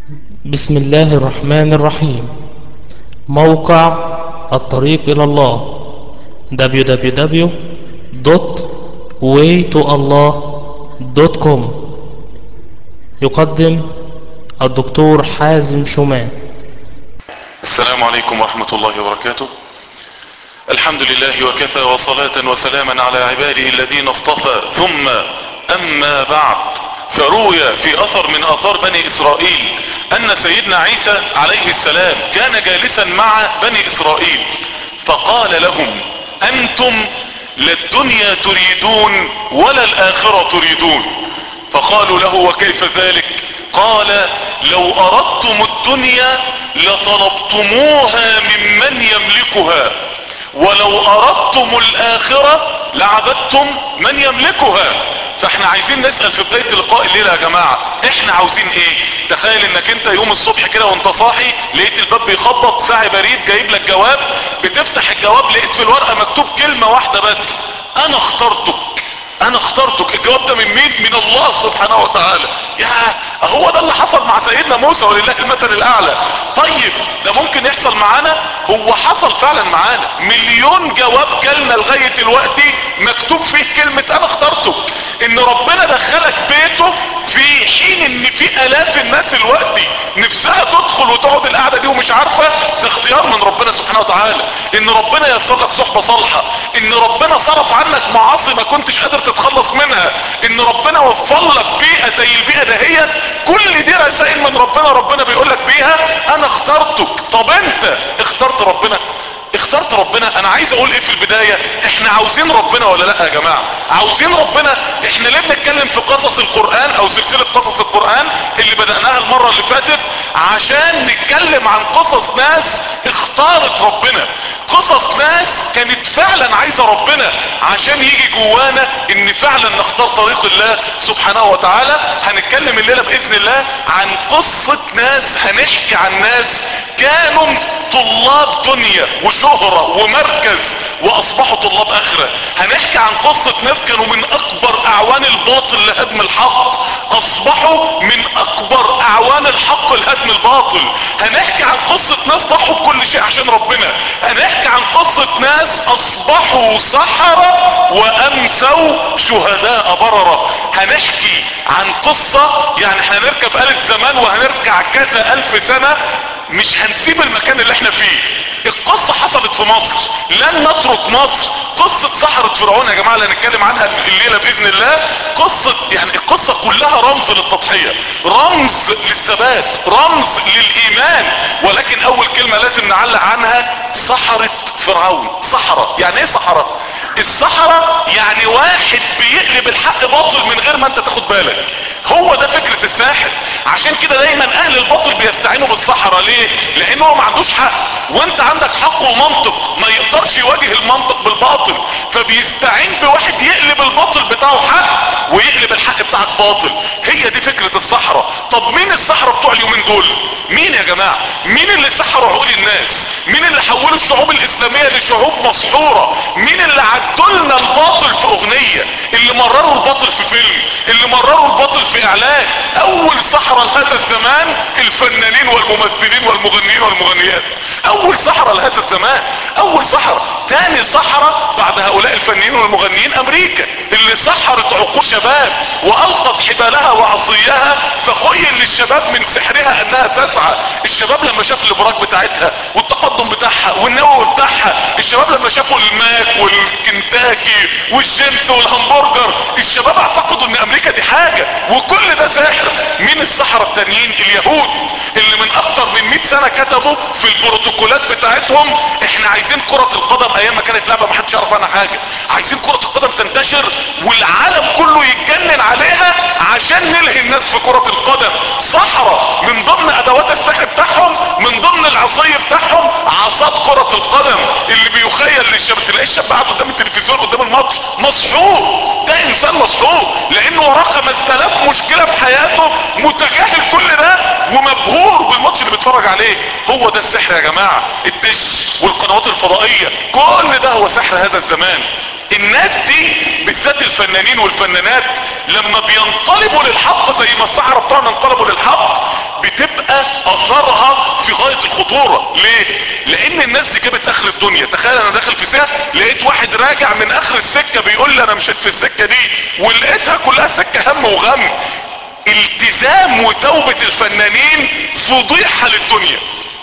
بسم الله الرحمن الرحيم موقع الطريق إلى الله www.waytoallah.com يقدم الدكتور حازم شومان السلام عليكم ورحمة الله وبركاته الحمد لله وكفى وصلاة وسلاما على عباده الذين اصطفى ثم اما بعد فروي في اثر من اثار بني اسرائيل ان سيدنا عيسى عليه السلام كان جالسا مع بني اسرائيل فقال لهم انتم لا الدنيا تريدون ولا الاخرة تريدون فقالوا له وكيف ذلك قال لو اردتم الدنيا لطلبتموها ممن يملكها ولو اردتم الاخرة لعبدتم من يملكها فاحنا عايزين نسأل في بداية لقاء الليلة يا جماعة احنا عاوزين ايه تخيل انك انت يوم الصبح كده وانت صاحي لقيت الباب بيخبط ساعي بريد جايب لك جواب بتفتح الجواب لقيت في الورقة مكتوب كلمة واحدة بس انا اخترتك انا اخترتك الجواب ده من مين من الله سبحانه وتعالى يا هو ده اللي حصل مع سيدنا موسى ولله المثل الاعلى طيب ده ممكن يحصل معانا هو حصل فعلا معانا مليون جواب جالنا لغاية الوقت مكتوب فيه كلمة انا اخترتك ان ربنا دخلك بيته في حين ان في الاف الناس الوقت نفسها تدخل وتقعد القعدة دي ومش عارفة ده اختيار من ربنا سبحانه وتعالى ان ربنا يسر لك صحبة صالحة ان ربنا صرف عنك معاصي ما كنتش قادر تتخلص منها ان ربنا وفر لك بيئة زي البيئة دهيت كل دي رسائل من ربنا ربنا بيقول لك بيها انا اخترتك طب انت اخترت ربنا اخترت ربنا انا عايز اقول ايه في البداية احنا عاوزين ربنا ولا لا يا جماعة عاوزين ربنا احنا ليه بنتكلم في قصص القرآن او سلسلة قصص القرآن اللي بدأناها المرة اللي فاتت عشان نتكلم عن قصص ناس اختارت ربنا قصص ناس كانت فعلا عايزة ربنا عشان يجي جوانا ان فعلا نختار طريق الله سبحانه وتعالى هنتكلم الليلة باذن الله عن قصة ناس هنحكي عن ناس كانوا طلاب دنيا وشهرة ومركز واصبحوا طلاب اخرة هنحكي عن قصة ناس كانوا من اكبر اعوان الباطل لهدم الحق اصبحوا من اكبر اعوان الحق لهدم الباطل هنحكي عن قصة ناس ضحوا بكل شيء عشان ربنا هنحكي عن قصة ناس اصبحوا سحرة وامسوا شهداء بررة هنحكي عن قصة يعني احنا هنركب آلة زمان وهنرجع كذا الف سنة مش هنسيب المكان اللي احنا فيه القصة حصلت في مصر لن نترك مصر قصة سحرة فرعون يا جماعة اللي هنتكلم عنها الليلة بإذن الله قصة يعني القصة كلها رمز للتضحية رمز للثبات رمز للإيمان ولكن أول كلمة لازم نعلق عنها سحرة فرعون سحرة يعني ايه سحرة السحرة يعني واحد بيقلب الحق باطل من غير ما انت تاخد بالك هو ده فكرة الساحر عشان كده دايما اهل الباطل بيستعينوا بالسحرة ليه لان هو ما عندوش حق وانت عندك حق ومنطق ما يقدرش يواجه المنطق بالباطل فبيستعين بواحد يقلب الباطل بتاعه حق ويقلب الحق بتاعك باطل هي دي فكرة السحرة طب مين السحرة بتوع اليومين دول مين يا جماعة مين اللي سحروا عقول الناس مين اللي حولوا الشعوب الاسلامية لشعوب مسحورة مين اللي عدلنا الباطل في اغنية اللي مرروا الباطل في فيلم اللي مرروا الباطل في اعلان اول سحرة لهذا الزمان الفنانين والممثلين والمغنيين والمغنيات اول سحرة لهذا الزمان اول سحرة تاني سحرة بعد هؤلاء الفنانين والمغنيين امريكا اللي سحرت عقول شباب والقت حبالها وعصيها فخيل للشباب من سحرها انها تسعى الشباب لما شاف الابراج بتاعتها والتقدم بتاعها والنووي بتاعها الشباب لما شافوا الماك والكنتاكي والجيمس والهمبرجر الشباب اعتقدوا ان امريكا دي حاجة وكل ده ساحر مين السحرة التانيين اليهود اللي من اكتر من 100 سنة كتبوا في البروتوكولات بتاعتهم احنا عايزين كرة القدم ايام ما كانت لعبة ما حدش يعرف عنها حاجة عايزين كرة القدم تنتشر والعالم كله يتجنن عليها عشان نلهي الناس في كرة القدم سحرة من ضمن ادوات السحر بتاعهم من ضمن العصي بتاعهم عصات كرة القدم اللي بيخيل للشباب تلاقي الشاب قاعد قدام التلفزيون قدام الماتش مسحور ده انسان مسحور لانه وراه 5000 مشكلة في حياته متجاهل كل ده ومبهور بالماتش اللي بيتفرج عليه هو ده السحر يا جماعة الدش والقنوات الفضائية كل ده هو سحر هذا الزمان الناس دي بالذات الفنانين والفنانات لما بينقلبوا للحق زي ما السحرة بتوعنا انقلبوا للحق بتبقى بيبقى اثرها في غاية الخطورة ليه لان الناس دي جابت اخر الدنيا تخيل انا داخل في سكة لقيت واحد راجع من اخر السكة بيقول لي انا مشيت في السكة دي ولقيتها كلها سكة هم وغم التزام وتوبة الفنانين فضيحة للدنيا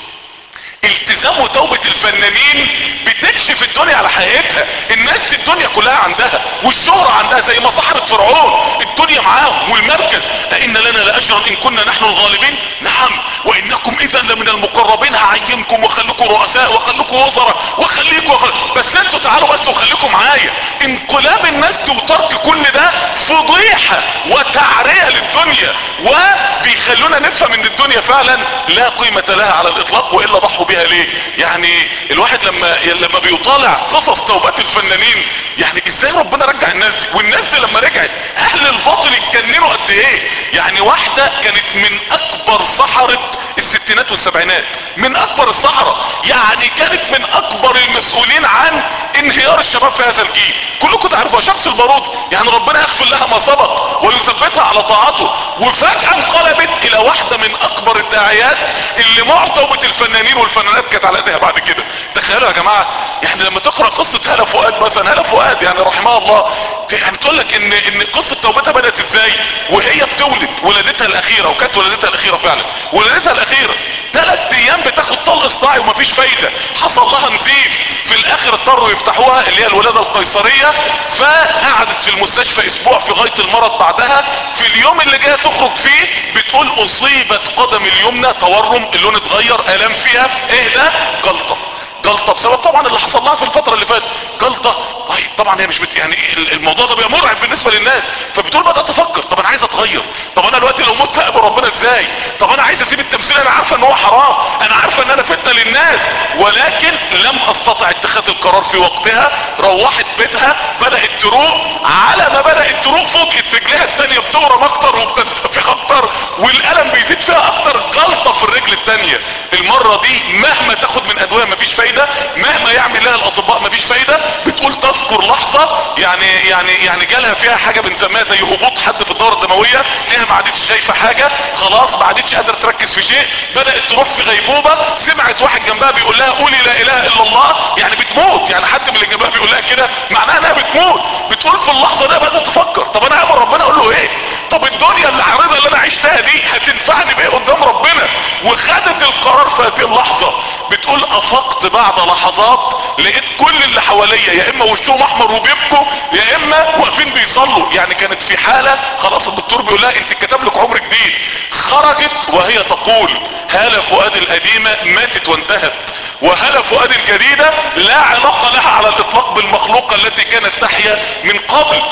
التزام وتوبة الفنانين بتكشف الدنيا على حقيقتها الناس دي الدنيا كلها عندها والشهرة عندها زي ما سحرة فرعون الدنيا معاهم والمركز أئن لنا لأجرا إن كنا نحن الغالبين نعم وإنكم إذا لمن المقربين هعينكم وخليكم رؤساء وخليكم وزراء وخليكم وخل... بس انتوا تعالوا بس وخليكم معايا انقلاب الناس دي وترك كل ده فضيحة وتعرية للدنيا وبيخلونا نفهم ان الدنيا فعلا لا قيمة لها على الاطلاق والا ضحوا بيها ليه يعني الواحد لما لما بيطالع قصص توبات الفنانين يعني ازاي ربنا رجع الناس دي والناس دي لما رجعت اهل الباطل اتجننوا قد ايه يعني واحدة كانت من اكبر سحرة الستينات والسبعينات من اكبر السحرة يعني كانت من اكبر المسؤولين عن انهيار الشباب في هذا الجيل كلكم تعرفوا شمس البارود يعني ربنا يغفر لها ما سبق ويثبتها على طاعته وفجأة انقلبت الى واحدة من اكبر الداعيات اللي معظمة الفنانين والفنانات كانت على ايديها بعد كده تخيلوا يا جماعة يعني لما تقرأ قصة هلا فؤاد مثلا هلا فؤاد يعني رحمها الله يعني تقول لك ان ان قصة توبتها بدأت ازاي وهي بتولد ولادتها الاخيرة وكانت ولادتها الاخيرة فعلا ولادتها الاخيرة ثلاث ايام بتاخد طلق اصطاعي ومفيش فايدة حصل لها نزيف في الاخر اضطروا يفتحوها اللي هي الولادة القيصرية فقعدت في المستشفى اسبوع في غاية المرض بعدها في اليوم اللي جاية تخرج فيه بتقول اصيبت قدم اليمنى تورم اللون اتغير الام فيها ايه ده جلطة جلطة بسبب طبعا اللي حصل لها في الفترة اللي فاتت جلطة طيب طبعا هي مش بت... يعني الموضوع ده بيبقى مرعب بالنسبة للناس فبتقول بدأت افكر طب انا عايز اتغير طب انا دلوقتي لو مت اقبل ربنا ازاي طب انا عايز اسيب التمثيل انا عارفة ان هو حرام انا عارفة ان انا فتنة للناس ولكن لم استطع اتخاذ القرار في وقتها روحت بيتها بدأت تروق على ما بدأت تروق فوجئت رجلها التانية بتورم اكتر وبتنتفخ اكتر والالم بيزيد فيها اكتر جلطة في الرجل التانية المرة دي مهما تاخد من ادوية مفيش فايدة مهما يعمل لها الاطباء مفيش فايدة بتقول تذكر لحظة يعني يعني يعني جالها فيها حاجة بنسميها زي هبوط حد في الدورة الدموية هي ما عادتش شايفة حاجة خلاص ما عادتش قادرة تركز في شيء بدأت تروح في غيبوبة سمعت واحد جنبها بيقول لها قولي لا اله الا الله يعني بتموت يعني حد من اللي جنبها بيقول لها كده معناها انها بتموت بتقول في اللحظة دي بدأت تفكر طب انا هقابل ربنا اقول له ايه طب الدنيا اللي عارضة اللي انا عشتها دي هتنفعني بايه قدام ربنا وخدت القرار في هذه اللحظة بتقول افقت بعد لحظات لقيت كل اللي حواليا يا اما وشهم احمر وبيبكوا يا اما واقفين بيصلوا يعني كانت في حالة خلاص الدكتور بيقول لها انت كتب لك عمر جديد خرجت وهي تقول هالة فؤاد القديمة ماتت وانتهت وهالة فؤاد الجديدة لا علاقة لها على الاطلاق بالمخلوقة التي كانت تحيا من قبل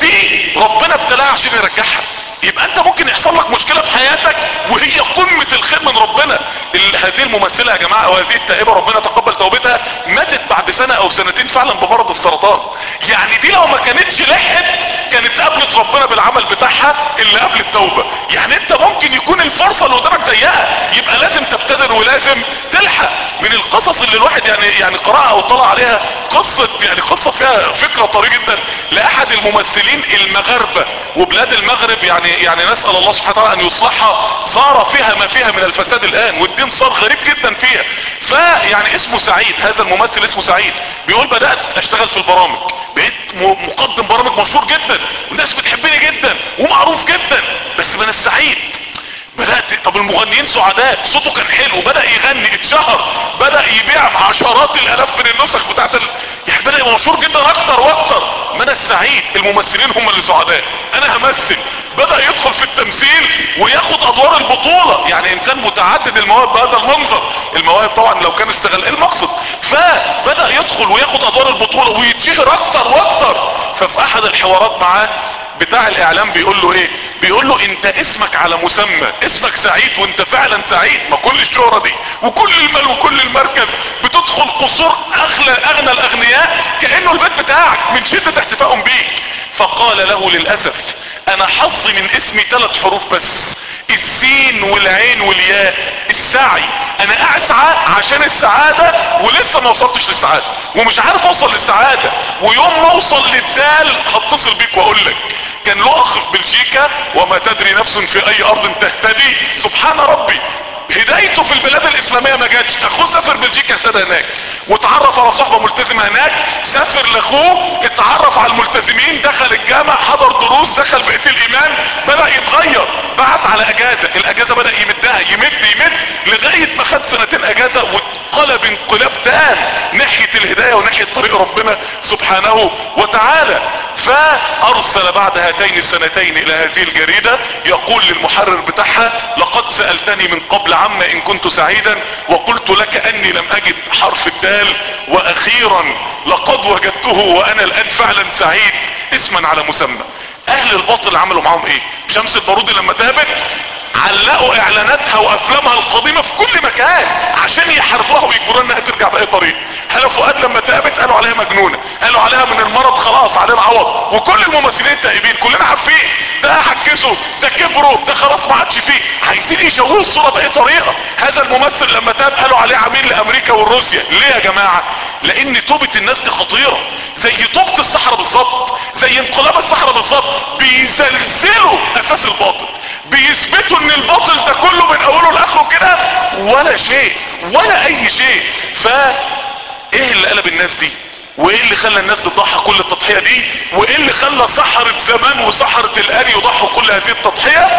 دي ربنا ابتلاها عشان يرجعها يبقى انت ممكن يحصل لك مشكلة في حياتك وهي قمة الخير من ربنا ال- هذه الممثلة يا جماعة وهذه التائبة ربنا تقبل توبتها ماتت بعد سنة او سنتين فعلا بمرض السرطان يعني دي لو ما كانتش لحقت كانت قابلت ربنا بالعمل بتاعها اللي قبل التوبة يعني انت ممكن يكون الفرصة اللي قدامك ضيقة يبقى لازم تبتدر ولازم تلحق من القصص اللي الواحد يعني يعني قرأها او طلع عليها قصة يعني قصة فيها فكرة طريقة جدا لاحد الممثلين المغاربة وبلاد المغرب يعني يعني نسأل الله سبحانه وتعالى ان يصلحها صار فيها ما فيها من الفساد الان والدين صار غريب جدا فيها فيعني اسمه سعيد هذا الممثل اسمه سعيد بيقول بدأت اشتغل في البرامج بقيت م- مقدم برامج مشهور جدا والناس بتحبني جدا ومعروف جدا بس من السعيد بدأت طب المغنيين سعداء صوته كان حلو بدأ يغني اتشهر بدأ يبيع عشرات الالاف من النسخ بتاعت ال... يعني بدأ يبقى مشهور جدا اكتر واكتر من السعيد الممثلين هم اللي سعداء انا همثل بدأ يدخل في التمثيل وياخد ادوار البطولة يعني انسان متعدد المواهب بهذا المنظر المواهب طبعا لو كان استغل ايه المقصد فبدأ يدخل وياخد ادوار البطولة ويتشهر اكتر واكتر ففي احد الحوارات معاه بتاع الاعلام بيقول له ايه بيقول له انت اسمك على مسمى اسمك سعيد وانت فعلا سعيد ما كل الشهرة دي وكل المال وكل المركز بتدخل قصور اغلى اغنى الاغنياء كأنه البيت بتاعك من شدة احتفائهم بيك فقال له للأسف انا حظي من اسمي ثلاث حروف بس السين والعين والياء السعي انا اسعى عشان السعادة ولسه ما وصلتش للسعادة ومش عارف اوصل للسعادة ويوم ما اوصل للدال هتصل بيك واقول لك كان له اخ في بلجيكا وما تدري نفس في اي ارض تهتدي سبحان ربي جده في البلاد الاسلاميه ما جاتش اخوه سافر بلجيكا اهتدى هناك واتعرف على صحبه ملتزمه هناك سافر لاخوه اتعرف على الملتزمين دخل الجامع حضر دروس دخل بيت الايمان بدا يتغير بعت على اجازه الاجازه بدا يمدها يمد يمد لغايه ما خد سنتين اجازه واتقلب انقلاب تام ناحيه الهدايه وناحيه طريق ربنا سبحانه وتعالى فارسل بعد هاتين السنتين الى هذه الجريده يقول للمحرر بتاعها لقد سالتني من قبل عما ان كنت سعيدا وقلت لك اني لم اجد حرف الدال واخيرا لقد وجدته وانا الان فعلا سعيد اسما على مسمى اهل الباطل عملوا معاهم ايه شمس البارودي لما تابت علقوا اعلاناتها وافلامها القديمة في كل مكان عشان يحاربوها ويجبروها انها ترجع باي طريق هلا فؤاد لما تابت قالوا عليها مجنونة قالوا عليها من المرض خلاص علينا عوض وكل الممثلين التائبين كلنا عارفين ده عكسوا ده كبروا ده خلاص ما عادش فيه عايزين يشوهوا الصورة باي طريقة هذا الممثل لما تاب قالوا عليه عميل لامريكا والروسيا ليه يا جماعة لان توبة الناس دي خطيرة زي توبة الصحراء بالظبط زي انقلاب الصحراء بالظبط بيزلزلوا اساس الباطل بيثبتوا ان الباطل ده كله من اوله لاخره كده ولا شيء ولا اي شيء فا ايه اللي قلب الناس دي وايه اللي خلى الناس تضحي كل التضحية دي وايه اللي خلى سحرة زمان وسحرة الان يضحوا كل هذه التضحية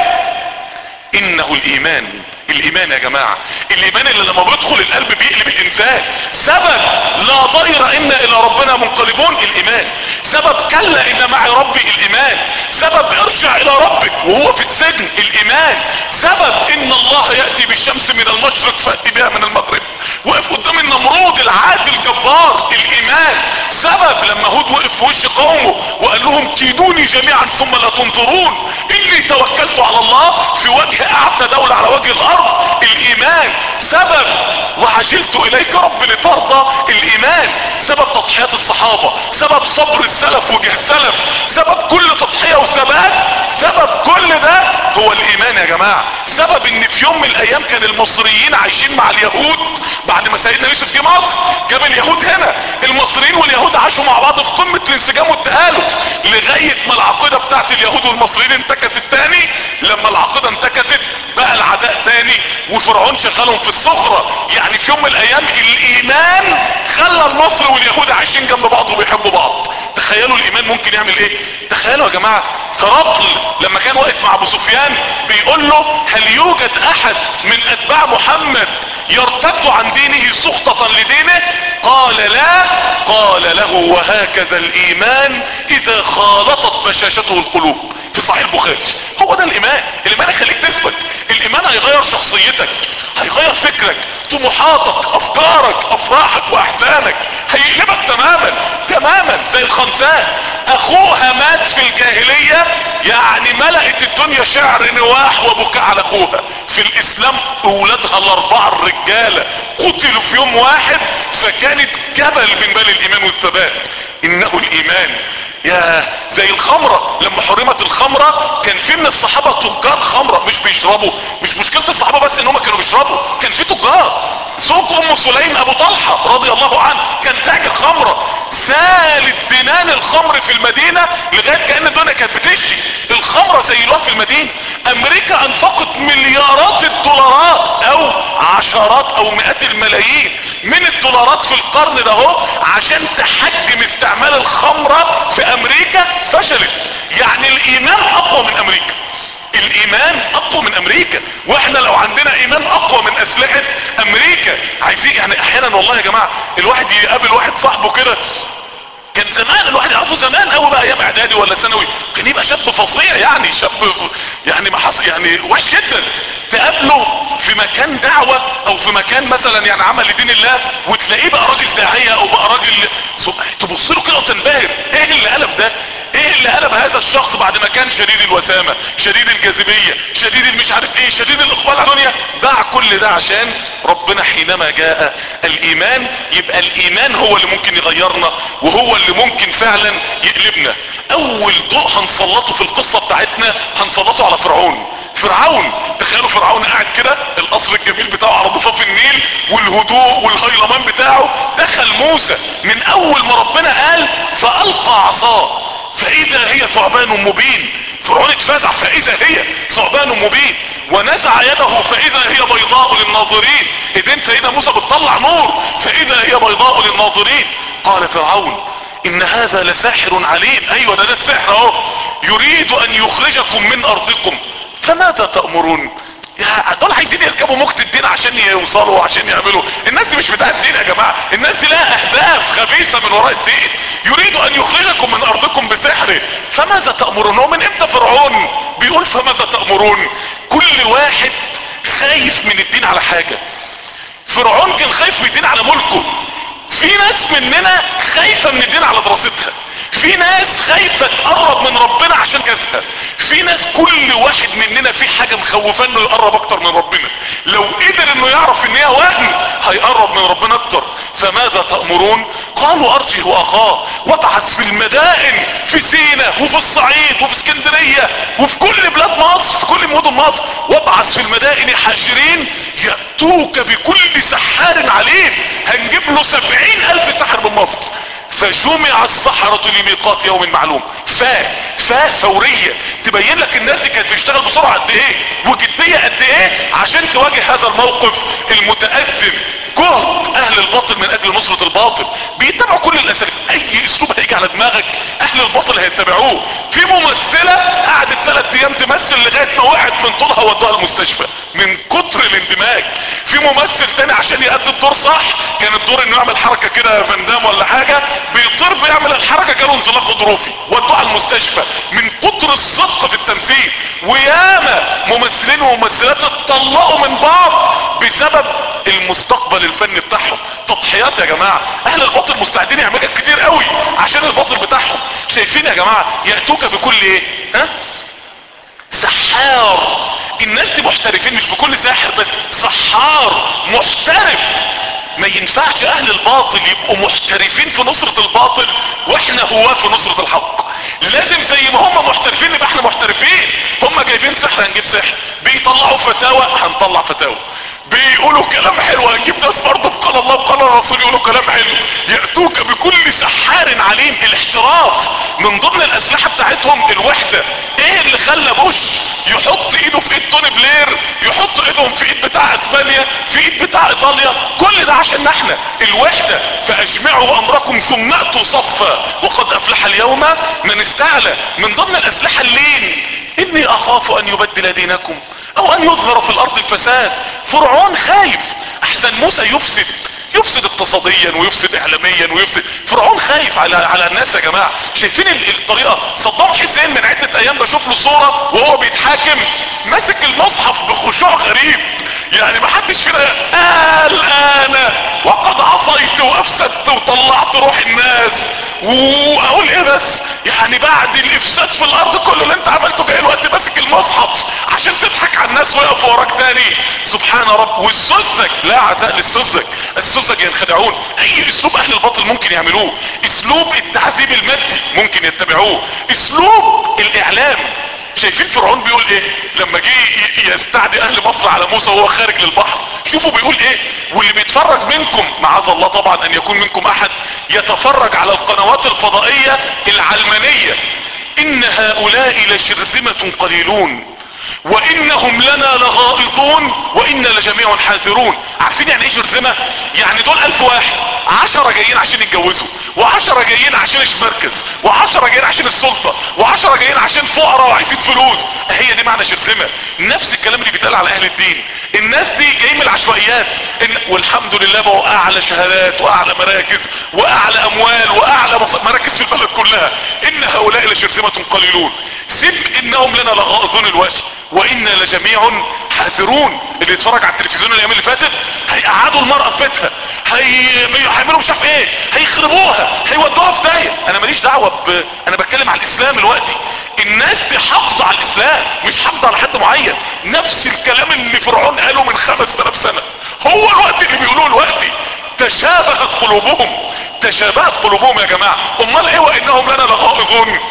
انه الايمان الايمان يا جماعة الايمان اللي لما بيدخل القلب بيقلب الانسان سبب لا ضير ان الى ربنا منقلبون الايمان سبب كلا ان معي ربي الايمان سبب ارجع الى ربك وهو في السجن الايمان سبب ان الله يأتي بالشمس من المشرق فأتي بها من المغرب وقف قدام النمرود العاتي الجبار الايمان سبب لما هود وقف في وش قومه وقال لهم كيدوني جميعا ثم لا تنظرون اني توكلت على الله في وجه اعتى دولة على وجه الارض الايمان سبب وعجلت اليك رب لترضى الايمان سبب تضحيات الصحابة سبب صبر السلف وجه السلف سبب كل تضحية وثبات سبب كل ده هو الايمان يا جماعة سبب ان في يوم من الايام كان المصريين عايشين مع اليهود بعد ما سيدنا يوسف جه مصر جاب اليهود هنا المصريين واليهود عاشوا مع بعض في قمة الانسجام والتآلف لغاية ما العقيدة بتاعت اليهود والمصريين انتكست تاني لما العقيدة انتكست بقى العداء تاني وفرعون شغلهم في الصخرة يعني في يوم من الايام الايمان خلى المصر واليهود عايشين جنب بعض وبيحبوا بعض تخيلوا الايمان ممكن يعمل ايه تخيلوا يا جماعة هرقل لما كان واقف مع ابو سفيان بيقول له هل يوجد احد من اتباع محمد يرتد عن دينه سخطة لدينه قال لا قال له وهكذا الايمان اذا خالطت بشاشته القلوب في صحيح البخاري هو ده الايمان الايمان يخليك تثبت الايمان هيغير شخصيتك هيغير فكرك طموحاتك افكارك افراحك واحزانك هيقلبك تماما تماما زي الخنساء اخوها مات في الجاهلية يعني ملأت الدنيا شعر نواح وبكاء على اخوها في الاسلام اولادها الاربعة الرجالة قتلوا في يوم واحد فكانت جبل من بال الايمان والثبات انه الايمان يا زي الخمرة لما حرمت الخمرة كان في من الصحابة تجار خمرة مش بيشربوا مش مشكلة الصحابة بس ان هم كانوا بيشربوا كان في تجار سوق ام سليم ابو طلحة رضي الله عنه كان تاجر خمرة سالت دنان الخمر في المدينة لغاية كأن الدنيا كانت بتشتي الخمرة زيلوها في المدينة امريكا انفقت مليارات الدولارات او عشرات او مئات الملايين من الدولارات في القرن ده هو عشان تحجم استعمال الخمرة في امريكا فشلت يعني الايمان اقوى من امريكا الايمان اقوى من امريكا واحنا لو عندنا ايمان اقوى من اسلحة امريكا عايزين يعني احيانا والله يا جماعة الواحد يقابل واحد صاحبه كده كان زمان الواحد يعرفه زمان قوي بقى ايام اعدادي ولا ثانوي كان يبقى شاب فظيع يعني شاب يعني ما حصل يعني وحش جدا تقابله في مكان دعوة او في مكان مثلا يعني عمل لدين الله وتلاقيه بقى راجل داعية او بقى راجل تبص له كده وتنبهر ايه اللي قلب ده ايه اللي قلب هذا الشخص بعد ما كان شديد الوسامة شديد الجاذبية شديد المش عارف ايه شديد الاقبال على الدنيا باع كل ده عشان ربنا حينما جاء الايمان يبقى الايمان هو اللي ممكن يغيرنا وهو اللي ممكن فعلا يقلبنا اول ضوء هنسلطه في القصة بتاعتنا هنسلطه على فرعون فرعون تخيلوا فرعون قاعد كده القصر الجميل بتاعه على ضفاف النيل والهدوء والهيلمان بتاعه دخل موسى من اول ما ربنا قال فالقى عصاه فاذا هي ثعبان مبين فرعون اتفزع فاذا هي ثعبان مبين ونزع يده فاذا هي بيضاء للناظرين ايدين سيدنا موسى بتطلع نور فاذا هي بيضاء للناظرين قال فرعون ان هذا لساحر عليم ايوه ده ده السحر اهو يريد ان يخرجكم من ارضكم فماذا تأمرون يا دول عايزين يركبوا موجة الدين عشان يوصلوا وعشان يعملوا الناس دي مش بتاعت الدين يا جماعة الناس دي لها اهداف خبيثة من وراء الدين يريد ان يخرجكم من ارضكم بسحره فماذا تأمرون هو من امتى فرعون بيقول فماذا تأمرون كل واحد خايف من الدين على حاجة فرعون كان خايف من الدين على ملكه في ناس مننا خايفة من الدين على دراستها في ناس خايفة تقرب من ربنا عشان كذا في ناس كل واحد مننا في حاجة مخوفاه انه يقرب اكتر من ربنا لو قدر انه يعرف ان هي وهم هيقرب من ربنا اكتر فماذا تأمرون قالوا ارجه واخاه وابعث في المدائن في سينا وفي الصعيد وفي اسكندرية وفي كل بلاد مصر في كل مدن مصر وابعث في المدائن حاشرين يأتوك بكل سحار عليم هنجيب له سبعين الف سحر من مصر فجمع السحرة لميقات يوم معلوم فاء فاء فورية تبين لك الناس دي كانت بتشتغل بسرعة قد ايه وجدية قد ايه عشان تواجه هذا الموقف المتأزم جهد اهل الباطل من اجل نصرة الباطل بيتبعوا كل الاساليب اي اسلوب هيجي على دماغك اهل الباطل هيتبعوه في ممثلة قعدت ثلاث ايام تمثل لغاية ما وقعت من طولها ودوها المستشفى من كتر الاندماج في ممثل تاني عشان يأدي الدور صح كان الدور انه يعمل حركة كده فندام ولا حاجة بيطير بيعمل الحركة جاله انزلاق غضروفي ودوها المستشفى من كتر الصدق في التمثيل وياما ممثلين وممثلات اتطلقوا من بعض بسبب المستقبل الفني بتاعهم تضحيات يا جماعة اهل الباطل مستعدين يعملوا كتير قوي عشان الباطل بتاعهم شايفين يا جماعة يأتوك بكل ايه ها سحار الناس دي محترفين مش بكل ساحر بس سحار محترف ما ينفعش اهل الباطل يبقوا محترفين في نصرة الباطل واحنا هواه في نصرة الحق لازم زي ما هم محترفين نبقى احنا محترفين هم جايبين سحر هنجيب سحر بيطلعوا فتاوى هنطلع فتاوى بيقولوا كلام حلو هنجيب ناس برضه بقال الله بقال الرسول يقولوا كلام حلو يأتوك بكل سحار عليم الاحتراف من ضمن الاسلحة بتاعتهم الوحدة ايه اللي خلى بوش يحط ايده في ايد توني بلير يحط ايدهم في ايد بتاع اسبانيا في ايد بتاع ايطاليا كل ده عشان احنا الوحدة فاجمعوا امركم ثم اتوا صفا وقد افلح اليوم من استعلى من ضمن الاسلحة اللين اني اخاف ان يبدل دينكم او ان يظهر في الارض الفساد فرعون خايف احسن موسى يفسد يفسد اقتصاديا ويفسد اعلاميا ويفسد فرعون خايف على على الناس يا جماعه شايفين ال- الطريقه صدام حسين من عده ايام بشوف له صوره وهو بيتحاكم ماسك المصحف بخشوع غريب يعني ما حدش فينا قال انا وقد عصيت وافسدت وطلعت روح الناس واقول ايه بس يعني بعد الافساد في الارض كله اللي انت عملته جاي الوقت ماسك المصحف عشان تضحك على الناس ويقفوا وراك تاني سبحان رب والسذج لا عزاء للسذج السذج ينخدعون اي اسلوب اهل الباطل ممكن يعملوه اسلوب التعذيب المادي ممكن يتبعوه اسلوب الاعلام شايفين فرعون بيقول ايه لما جه ي- يستعدي اهل مصر على موسى وهو خارج للبحر شوفوا بيقول ايه واللي بيتفرج منكم معاذ الله طبعا ان يكون منكم احد يتفرج على القنوات الفضائية العلمانية ان هؤلاء لشرذمة قليلون وانهم لنا لغائظون وانا لجميع حاذرون عارفين يعني ايه شرذمة يعني دول الف واحد عشرة جايين عشان يتجوزوا وعشرة جايين عشان المركز وعشرة جايين عشان السلطة وعشرة جايين عشان فقراء وعايزين فلوس هي دي معنى شرذمة نفس الكلام اللي بيتقال على اهل الدين الناس دي جايين من العشوائيات إن والحمد لله بقوا اعلى شهادات واعلى مراكز واعلى اموال واعلى مص- مراكز في البلد كلها ان هؤلاء لشرذمة قليلون سب انهم لنا لغائظون الوجه وانا لجميع حاذرون اللي يتفرج على التلفزيون الايام اللي فاتت هيقعدوا المرأة في بيتها هي... هيعملوا مش عارف ايه هيخربوها هيودوها في داهية انا ماليش دعوة ب... انا بتكلم على الاسلام دلوقتي الناس دي حافظة على الاسلام مش حافظة على حد معين نفس الكلام اللي فرعون قاله من خمس تلاف سنة هو الوقت اللي بيقولوه الوقت تشابهت قلوبهم تشابهت قلوبهم يا جماعة امال ايه وانهم لنا لغائظون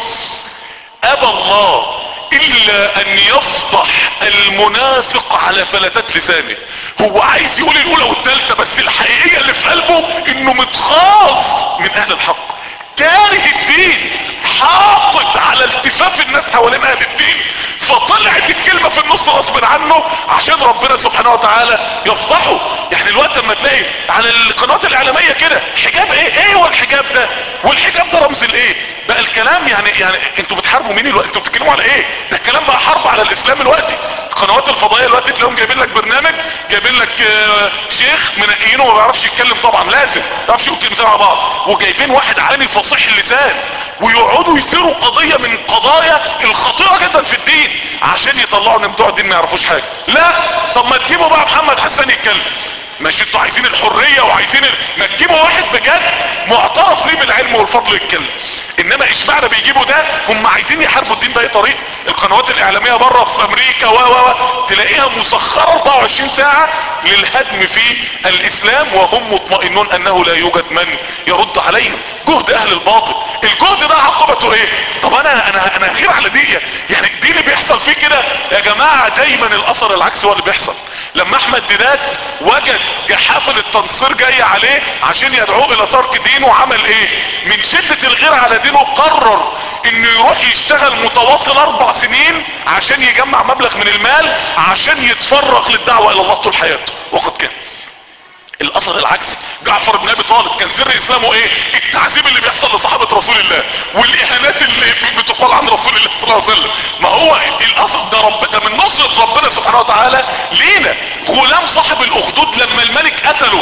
ابى الله الا ان يفضح المنافق على فلتات لسانه هو عايز يقول الاولى والثالثه بس الحقيقيه اللي في قلبه انه متخاف من اهل الحق كاره الدين حاقد على التفاف الناس حوالين اهل الدين فطلعت الكلمة في النص غصب عنه عشان ربنا سبحانه وتعالى يفضحه يعني الوقت لما تلاقي على القنوات الاعلامية كده حجاب ايه ايه هو الحجاب ده والحجاب ده رمز الايه بقى الكلام يعني يعني انتوا بتحاربوا مين الوقت انتوا بتتكلموا على ايه ده الكلام بقى حرب على الاسلام الوقت القنوات الفضائيه الوقت تلاقيهم جايبين لك برنامج جايبين لك آه، شيخ منقيينه وما بيعرفش يتكلم طبعا لازم ما بيعرفش يقول كلمتين مع بعض وجايبين واحد عالمي فصيح اللسان ويقعدوا يثيروا قضيه من قضايا الخطيره جدا في الدين عشان يطلعوا ان بتوع الدين ما يعرفوش حاجه لا طب ما تجيبوا بقى محمد حسان يتكلم ماشي انتوا عايزين الحرية وعايزين ال... ما تجيبوا واحد بجد معترف ليه بالعلم والفضل يتكلم انما اشمعنى بيجيبوا ده هم عايزين يحاربوا الدين باي طريق القنوات الاعلامية بره في امريكا و و و تلاقيها مسخرة 24 ساعة للهدم في الاسلام وهم مطمئنون انه لا يوجد من يرد عليهم جهد اهل الباطل الجهد ده عقبته ايه طب انا انا انا غير على دي يعني الدين اللي بيحصل فيه كده يا جماعة دايما الاثر العكسي هو اللي بيحصل لما احمد ديدات وجد جحافل التنصير جاي عليه عشان يدعوه الى ترك دينه عمل ايه من شدة الغير على دينه قرر انه يروح يشتغل متواصل اربع سنين عشان يجمع مبلغ من المال عشان يتفرغ للدعوة الى الله طول حياته وقد كان الاثر العكسي جعفر بن ابي طالب كان سر اسلامه ايه التعذيب اللي بيحصل لصحابة رسول الله والاهانات اللي بتقال عن رسول الله صلى الله عليه وسلم ما هو الاثر ده رب ده من نصرة ربنا سبحانه وتعالى لينا غلام صاحب الاخدود لما الملك قتله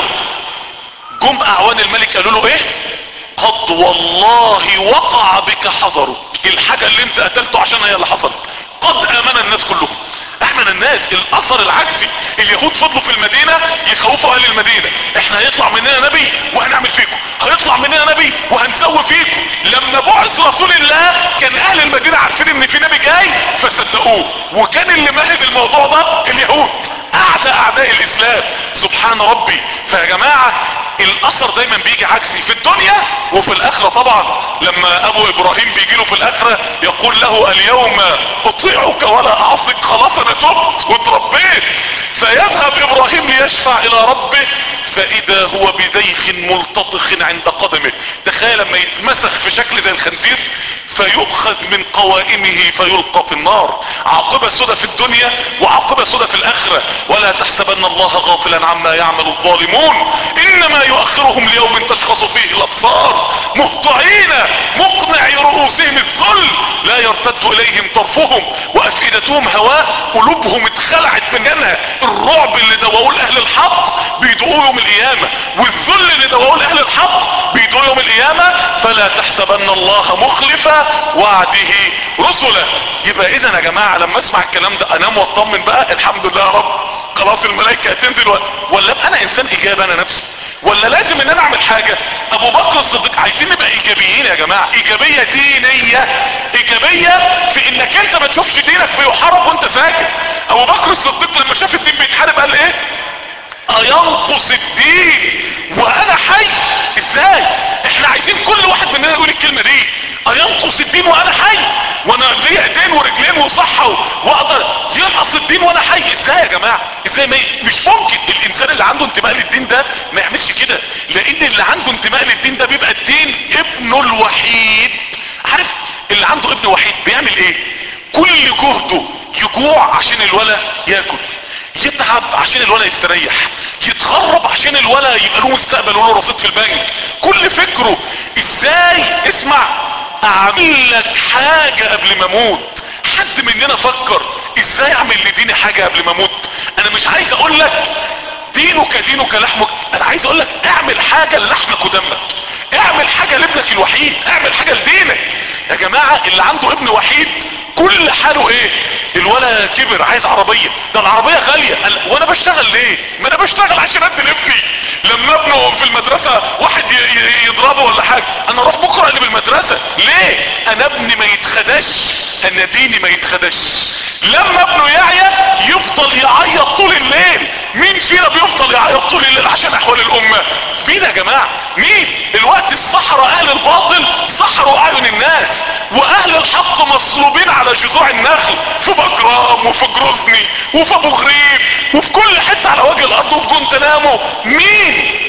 جم اعوان الملك قالوا له ايه قد والله وقع بك حضرك الحاجة اللي انت قتلته عشان هي اللي حصلت قد امن الناس كلهم امن الناس الاثر العكسي اليهود فضلوا في المدينة يخوفوا اهل المدينة احنا هيطلع مننا نبي وهنعمل فيكم هيطلع مننا نبي وهنسوي فيكم لما بعث رسول الله كان اهل المدينة عارفين ان في نبي جاي فصدقوه وكان اللي مهد الموضوع ده اليهود اعداء اعداء الاسلام سبحان ربي فيا جماعة الاثر دايما بيجي عكسي في الدنيا وفي الاخرة طبعا لما ابو ابراهيم بيجي له في الاخرة يقول له اليوم اطيعك ولا اعصك خلاص انا تبت واتربيت فيذهب ابراهيم ليشفع الى ربه فاذا هو بديخ ملتطخ عند قدمه تخيل لما يتمسخ في شكل زي الخنزير فيؤخذ من قوائمه فيلقى في النار عاقبة سودة في الدنيا وعاقبة سودة في الاخرة ولا تحسبن الله غافلا عما يعمل الظالمون انما يؤخرهم ليوم تشخص فيه الابصار مهطعين مقنعي رؤوسهم الذل لا يرتد اليهم طرفهم وافئدتهم هواء قلوبهم اتخلعت مننا الرعب اللي دوقوه لاهل الحق بيدوقوه يوم القيامة والذل اللي دوقوه لاهل الحق بيدوقوه يوم القيامة فلا تحسبن الله مخلف وعده رسله يبقى اذا يا جماعة لما اسمع الكلام ده انام واطمن بقى الحمد لله يا رب خلاص الملائكة هتنزل و... ولا ابقى انا انسان ايجابي انا نفسي ولا لازم ان انا اعمل حاجة ابو بكر الصديق عايزين نبقى ايجابيين يا جماعة ايجابية دينية ايجابية في انك انت ما تشوفش دينك بيحارب وانت ساكت ابو بكر الصديق لما شاف الدين بيتحارب قال ايه اينقص الدين وانا حي ازاي احنا عايزين كل واحد مننا يقول الكلمة دي اينقص الدين وانا حي وانا ليا ايدين ورجلين وصحة واقدر ينقص الدين وانا حي ازاي يا جماعة ازاي ما مش ممكن الانسان اللي عنده انتماء للدين ده ما يعملش كده لان اللي عنده انتماء للدين ده بيبقى الدين ابنه الوحيد عارف اللي عنده ابن وحيد بيعمل ايه كل جهده يجوع عشان الولا ياكل يتعب عشان الولا يستريح يتغرب عشان الولا يبقى له مستقبل وله رصيد في البنك كل فكره ازاي اسمع اعمل لك حاجة قبل ما اموت حد مننا فكر ازاي اعمل لديني حاجة قبل ما اموت انا مش عايز اقول لك دينك دينك لحمك انا عايز اقول لك اعمل حاجة لحمك ودمك اعمل حاجة لابنك الوحيد اعمل حاجة لدينك يا جماعة اللي عنده ابن وحيد كل حاله ايه الولا كبر عايز عربية ده العربية غالية قال وانا بشتغل ليه ما انا بشتغل عشان ادي لابني لما ابنه في المدرسة واحد يضربه ولا حاجة انا اروح بكرة اقلب المدرسة ليه انا ابني ما يتخدش انا ديني ما يتخدش لما ابنه يعيا يفضل يعيط طول الليل مين فينا بيفضل يعيط طول الليل عشان احوال الامة مين يا جماعة مين الوقت الصحراء اهل الباطل صحروا اعين الناس واهل الحق مصلوبين على جذوع النخل في بجرام وفي جروزني وفي ابو غريب وفي كل حتة على وجه الارض وفي جونتنامو مين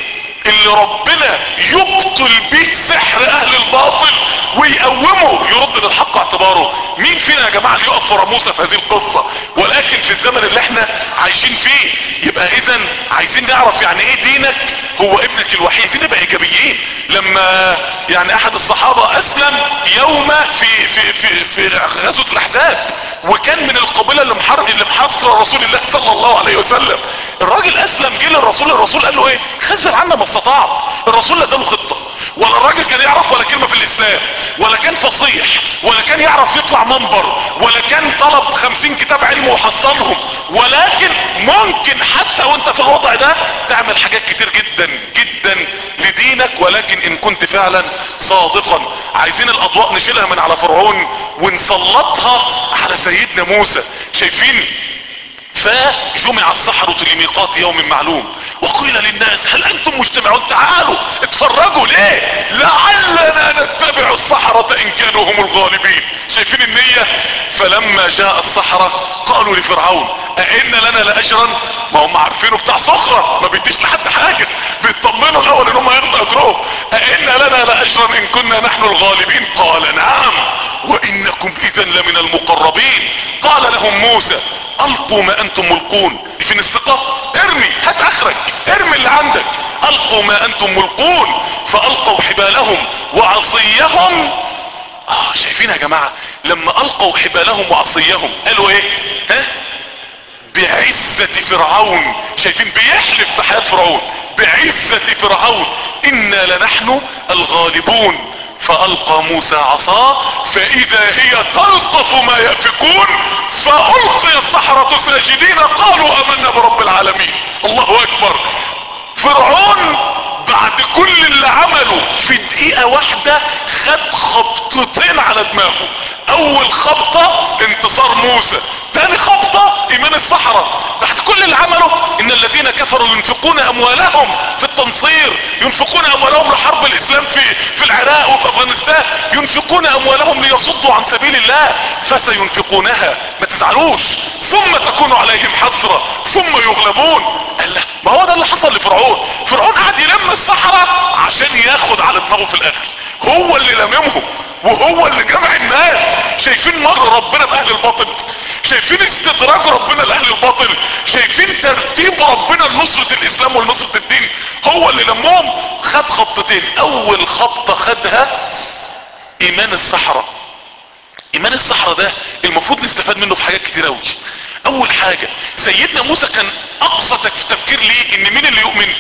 اللي ربنا يبطل به سحر اهل الباطل ويقومه يرد للحق اعتباره مين فينا يا جماعة اللي يقف ورا موسى في هذه القصة ولكن في الزمن اللي احنا عايشين فيه يبقى اذا عايزين نعرف يعني ايه دينك هو ابنك الوحيد عايزين نبقى ايجابيين لما يعني احد الصحابة اسلم يوم في في في في غزوة الاحزاب وكان من القبيلة اللي محر اللي محاصرة رسول الله صلى الله عليه وسلم الراجل اسلم جه للرسول الرسول قال له ايه خزن عنا ما استطعت الرسول لا اداله خطة ولا الراجل كان يعرف ولا كلمة في الاسلام ولا كان فصيح ولا كان يعرف يطلع منبر ولا كان طلب خمسين كتاب علم وحصلهم ولكن ممكن حتى وانت في الوضع ده تعمل حاجات كتير جدا جدا لدينك ولكن ان كنت فعلا صادقا عايزين الاضواء نشيلها من على فرعون ونسلطها على سيدنا موسى شايفين فجمع السحرة لميقات يوم معلوم وقيل للناس هل انتم مجتمعون تعالوا اتفرجوا ليه لعلنا نتبع السحرة ان كانوا هم الغالبين شايفين النية فلما جاء السحرة قالوا لفرعون ائن لنا لاجرا ما هم عارفينه بتاع صخرة ما بيديش لحد حاجة بيطمنوا الاول ان هم ياخدوا اجرهم ائن لنا لاجرا ان كنا نحن الغالبين قال نعم وانكم اذا لمن المقربين قال لهم موسى القوا ما انتم ملقون فين الثقة ارمي هات اخرك ارمي اللي عندك القوا ما انتم ملقون فالقوا حبالهم وعصيهم اه شايفين يا جماعة لما القوا حبالهم وعصيهم قالوا ايه ها بعزة فرعون شايفين بيحلف بحياة فرعون بعزة فرعون انا لنحن الغالبون فألقى موسى عصاه فإذا هي تلقف ما يأفكون فألقي السحرة ساجدين قالوا آمنا برب العالمين الله أكبر فرعون بعد كل اللي عمله في دقيقة واحدة خد خبطتين على دماغه اول خبطة انتصار موسى تاني خبطة ايمان السحرة بعد كل اللي عمله ان الذين كفروا ينفقون اموالهم في التنصير ينفقون اموالهم لحرب الاسلام في في العراق وفي افغانستان ينفقون اموالهم ليصدوا عن سبيل الله فسينفقونها ما تزعلوش ثم تكون عليهم حسرة ثم يغلبون قال لا ما هو ده اللي حصل لفرعون فرعون قعد يلم الصحراء عشان ياخد على دماغه في الاخر هو اللي لممهم وهو اللي جمع الناس شايفين مر ربنا باهل الباطل شايفين استدراج ربنا لاهل الباطل شايفين ترتيب ربنا لنصرة الاسلام ولنصرة الدين هو اللي لمهم خد خبطتين اول خبطة خدها ايمان الصحراء ايمان الصحراء ده المفروض نستفاد منه في حاجات كتير اوي اول حاجة سيدنا موسى كان اقصى تفكير ليه ان مين اللي يؤمن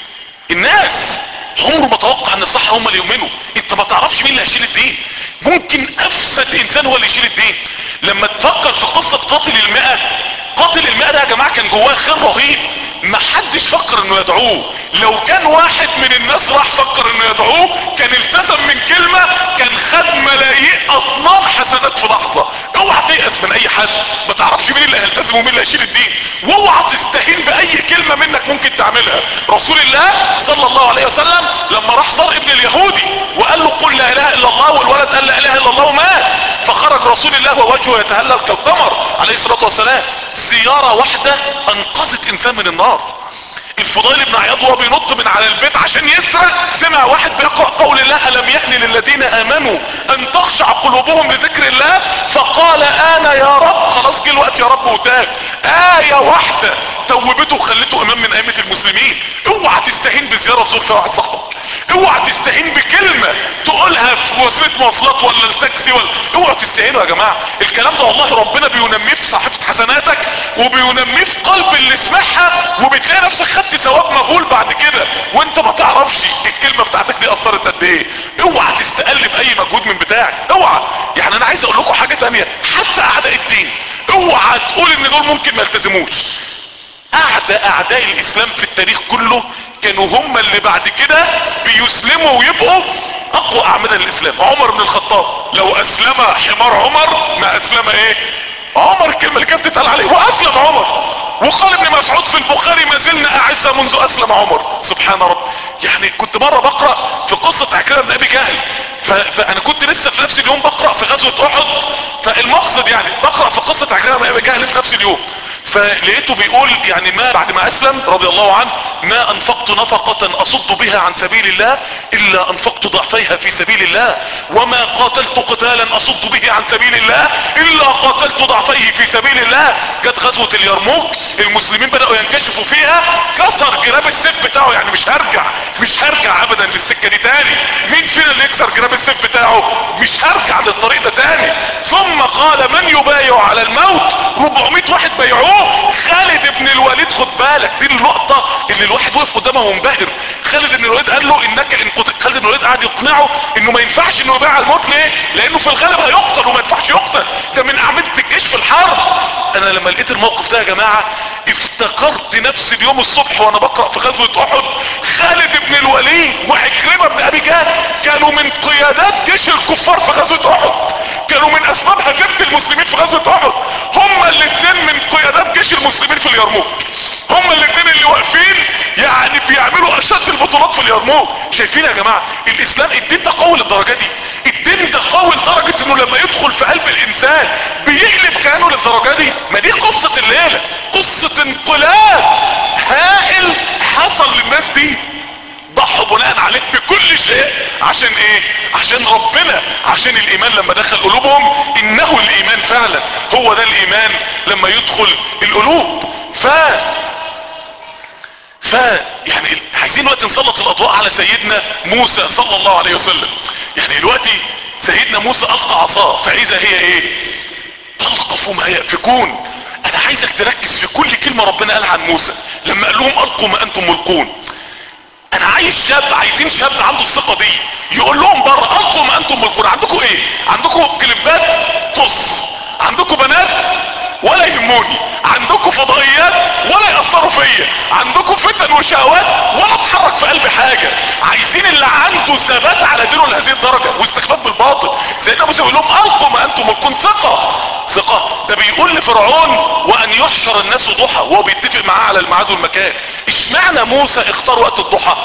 الناس عمره ما توقع ان الصحراء هم اللي يؤمنوا انت ما تعرفش مين اللي هيشيل الدين ممكن افسد انسان هو اللي يشيل الدين لما تفكر في قصة قاتل المئة قاتل المئة ده يا جماعة كان جواه خير رهيب ما حدش فكر انه يدعوه لو كان واحد من الناس راح فكر انه يدعوه كان التزم من كلمة كان خد ملايين اطنان حسنات في لحظة اوعى تيأس من اي حد ما تعرفش مين اللي هيلتزم ومين اللي هيشيل الدين واوعى تستهين باي كلمة منك ممكن تعملها رسول الله صلى الله عليه وسلم لما راح زار ابن اليهودي وقال له قل لا اله الا الله والولد قال لا اله الا الله ومات فخرج رسول الله ووجهه يتهلل كالقمر عليه الصلاة والسلام زيارة واحدة انقذت انسان من النار الفضيل بن عياض وهو بينط من على البيت عشان يسرق سمع واحد بيقرأ قول الله ألم يهن للذين آمنوا أن تخشع قلوبهم لذكر الله فقال أنا يا رب خلاص جه الوقت يا رب وتاب آية واحدة توبته وخلته إمام من أئمة المسلمين اوعى تستهين بزيارة زور في واحد صاحبك اوعى تستهين بكلمة تقولها في وسيلة مواصلات ولا التاكسي ولا اوعى تستهينوا يا جماعة الكلام ده والله ربنا بينميه في صحيفة حسناتك وبينميه في قلب اللي سمعها وبتلاقي نفسك خدت ثواب مهول بعد كده وانت ما تعرفش الكلمة بتاعتك دي اثرت قد ايه اوعى تستقل باي مجهود من بتاعك اوعى يعني انا عايز اقول لكم حاجة تانية حتى اعداء الدين اوعى تقول ان دول ممكن ما يلتزموش اعداء اعداء الاسلام في التاريخ كله كانوا هم اللي بعد كده بيسلموا ويبقوا اقوى اعمدة الاسلام عمر بن الخطاب لو اسلم حمار عمر ما اسلم ايه عمر الكلمة اللي كانت تتقال عليه واسلم عمر وقال ابن مسعود في البخاري ما زلنا اعزة منذ اسلم عمر سبحان رب يعني كنت مرة بقرأ في قصة عكرمة بن ابي جهل ف... فانا كنت لسه في نفس اليوم بقرأ في غزوة احد فالمقصد يعني بقرأ في قصة عكرمة بن ابي جهل في نفس اليوم فلقيته بيقول يعني ما بعد ما اسلم رضي الله عنه ما انفقت نفقة اصد بها عن سبيل الله الا انفقت ضعفيها في سبيل الله وما قاتلت قتالا اصد به عن سبيل الله الا قاتلت ضعفيه في سبيل الله جت غزوة اليرموك المسلمين بدأوا ينكشفوا فيها كسر جراب السيف بتاعه يعني مش هرجع مش هرجع ابدا للسكة دي تاني مين فينا اللي يكسر جراب السيف بتاعه مش هرجع للطريق ده تاني ثم قال من يبايع على الموت 400 واحد بايعوه خالد بن الوليد خد بالك دي اللقطة اللي الواحد وقف قدامها منبهر خالد بن الوليد قال له انك ان قتل خالد بن الوليد قعد يقنعه انه ما ينفعش انه يبايع على الموت ليه لانه في الغالب هيقتل وما ينفعش يقتل ده من اعمدة الجيش في الحرب انا لما لقيت الموقف ده يا جماعة افتكرت نفس اليوم الصبح وانا بقرأ في غزوة احد خالد بن الوليد وعكرمة بن ابي جهل كانوا من قيادات جيش الكفار في غزوة احد كانوا من اسباب هزيمة المسلمين في غزوة احد هما الاثنين من قيادات جيش المسلمين في اليرموك هما الاثنين اللي واقفين يعني بيعملوا اشد البطولات في اليرموك شايفين يا جماعة الاسلام الدين ده قوي للدرجة دي الدين ده قوي لدرجة انه لما يدخل في قلب الانسان بيقلب كيانه للدرجة دي ما دي قصة الليلة قصة انقلاب هائل حصل للناس دي ضحوا بناء عليه بكل شيء عشان ايه عشان ربنا عشان الايمان لما دخل قلوبهم انه الايمان فعلا هو ده الايمان لما يدخل القلوب ف ف يعني عايزين وقت نسلط الاضواء على سيدنا موسى صلى الله عليه وسلم يعني دلوقتي سيدنا موسى القى عصاه فاذا هي ايه تلقف ما يأفكون انا عايزك تركز في كل كلمة ربنا قالها عن موسى لما قال لهم القوا ما انتم ملقون انا عايز شاب عايزين شاب عنده الثقة دي يقول لهم بره القوا ما انتم ملقون عندكم ايه عندكم كليبات طص عندكم بنات ولا يهموني عندكم فضائيات ولا يأثروا فيا عندكم فتن وشهوات ولا اتحرك في قلبي حاجة عايزين اللي عنده ثبات على دينه لهذه الدرجة واستخفاف بالباطل سيدنا موسى يقول لهم القوا ما انتم ملقون ثقة ثقة ده بيقول لفرعون وان يحشر الناس ضحى وهو بيتفق معاه على الميعاد والمكان اشمعنى موسى اختار وقت الضحى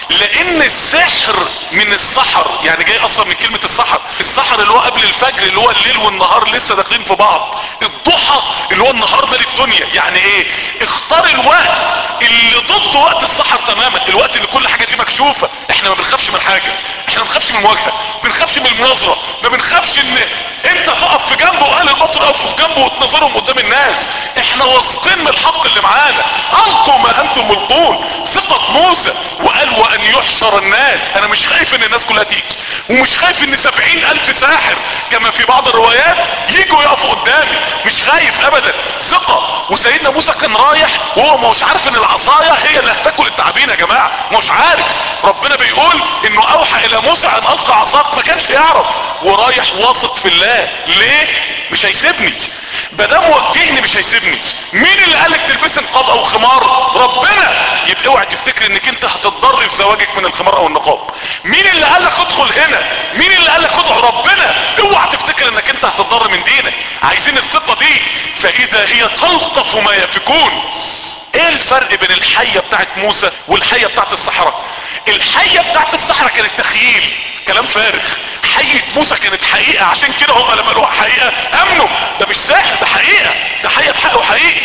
لان السحر من السحر يعني جاي اصلا من كلمة السحر السحر اللي هو قبل الفجر اللي هو الليل والنهار لسه داخلين في بعض الضحى اللي هو النهار مال الدنيا يعني ايه اختار الوقت اللي ضد وقت السحر تماما الوقت اللي كل حاجة فيه مكشوفة احنا ما بنخافش من حاجة احنا ما بنخافش من المواجهة ما بنخافش من المناظرة ما بنخافش ان انت تقف في جنبه واهل الباطل يقفوا في جنبه وتناظرهم قدام الناس احنا واثقين من الحق اللي معانا القوا ما انتم ملقون ثقة موسى وقال وان يحشر الناس انا مش خايف ان الناس كلها تيجي ومش خايف ان سبعين الف ساحر كما في بعض الروايات يجوا يقفوا قدامي مش خايف ابدا ثقة وسيدنا موسى كان رايح وهو مش عارف ان العصاية هي اللي هتاكل التعابين يا جماعة مش عارف ربنا بيقول انه اوحى الى موسى ان القى عصاك ما كانش يعرف ورايح واثق في الله ليه مش هيسيبني بدام وجهني مش هيسيبني مين اللي قالك تلبسي نقاب او خمار ربنا يبقى اوعي تفتكر انك انت هتتضر في زواجك من الخمار او النقاب مين اللي قالك ادخل هنا مين اللي قالك ادخل ربنا اوعى تفتكر انك انت هتتضر من دينك عايزين الثقة دي فاذا هي تلطف ما يفكون ايه الفرق بين الحية بتاعت موسى والحية بتاعت الصحراء الحية بتاعت الصحراء كانت تخيل كلام فارغ حية موسى كانت حقيقة عشان كده هم لما قالوا حقيقة امنوا ده مش ساحر ده حقيقة ده حية بحق وحقيقي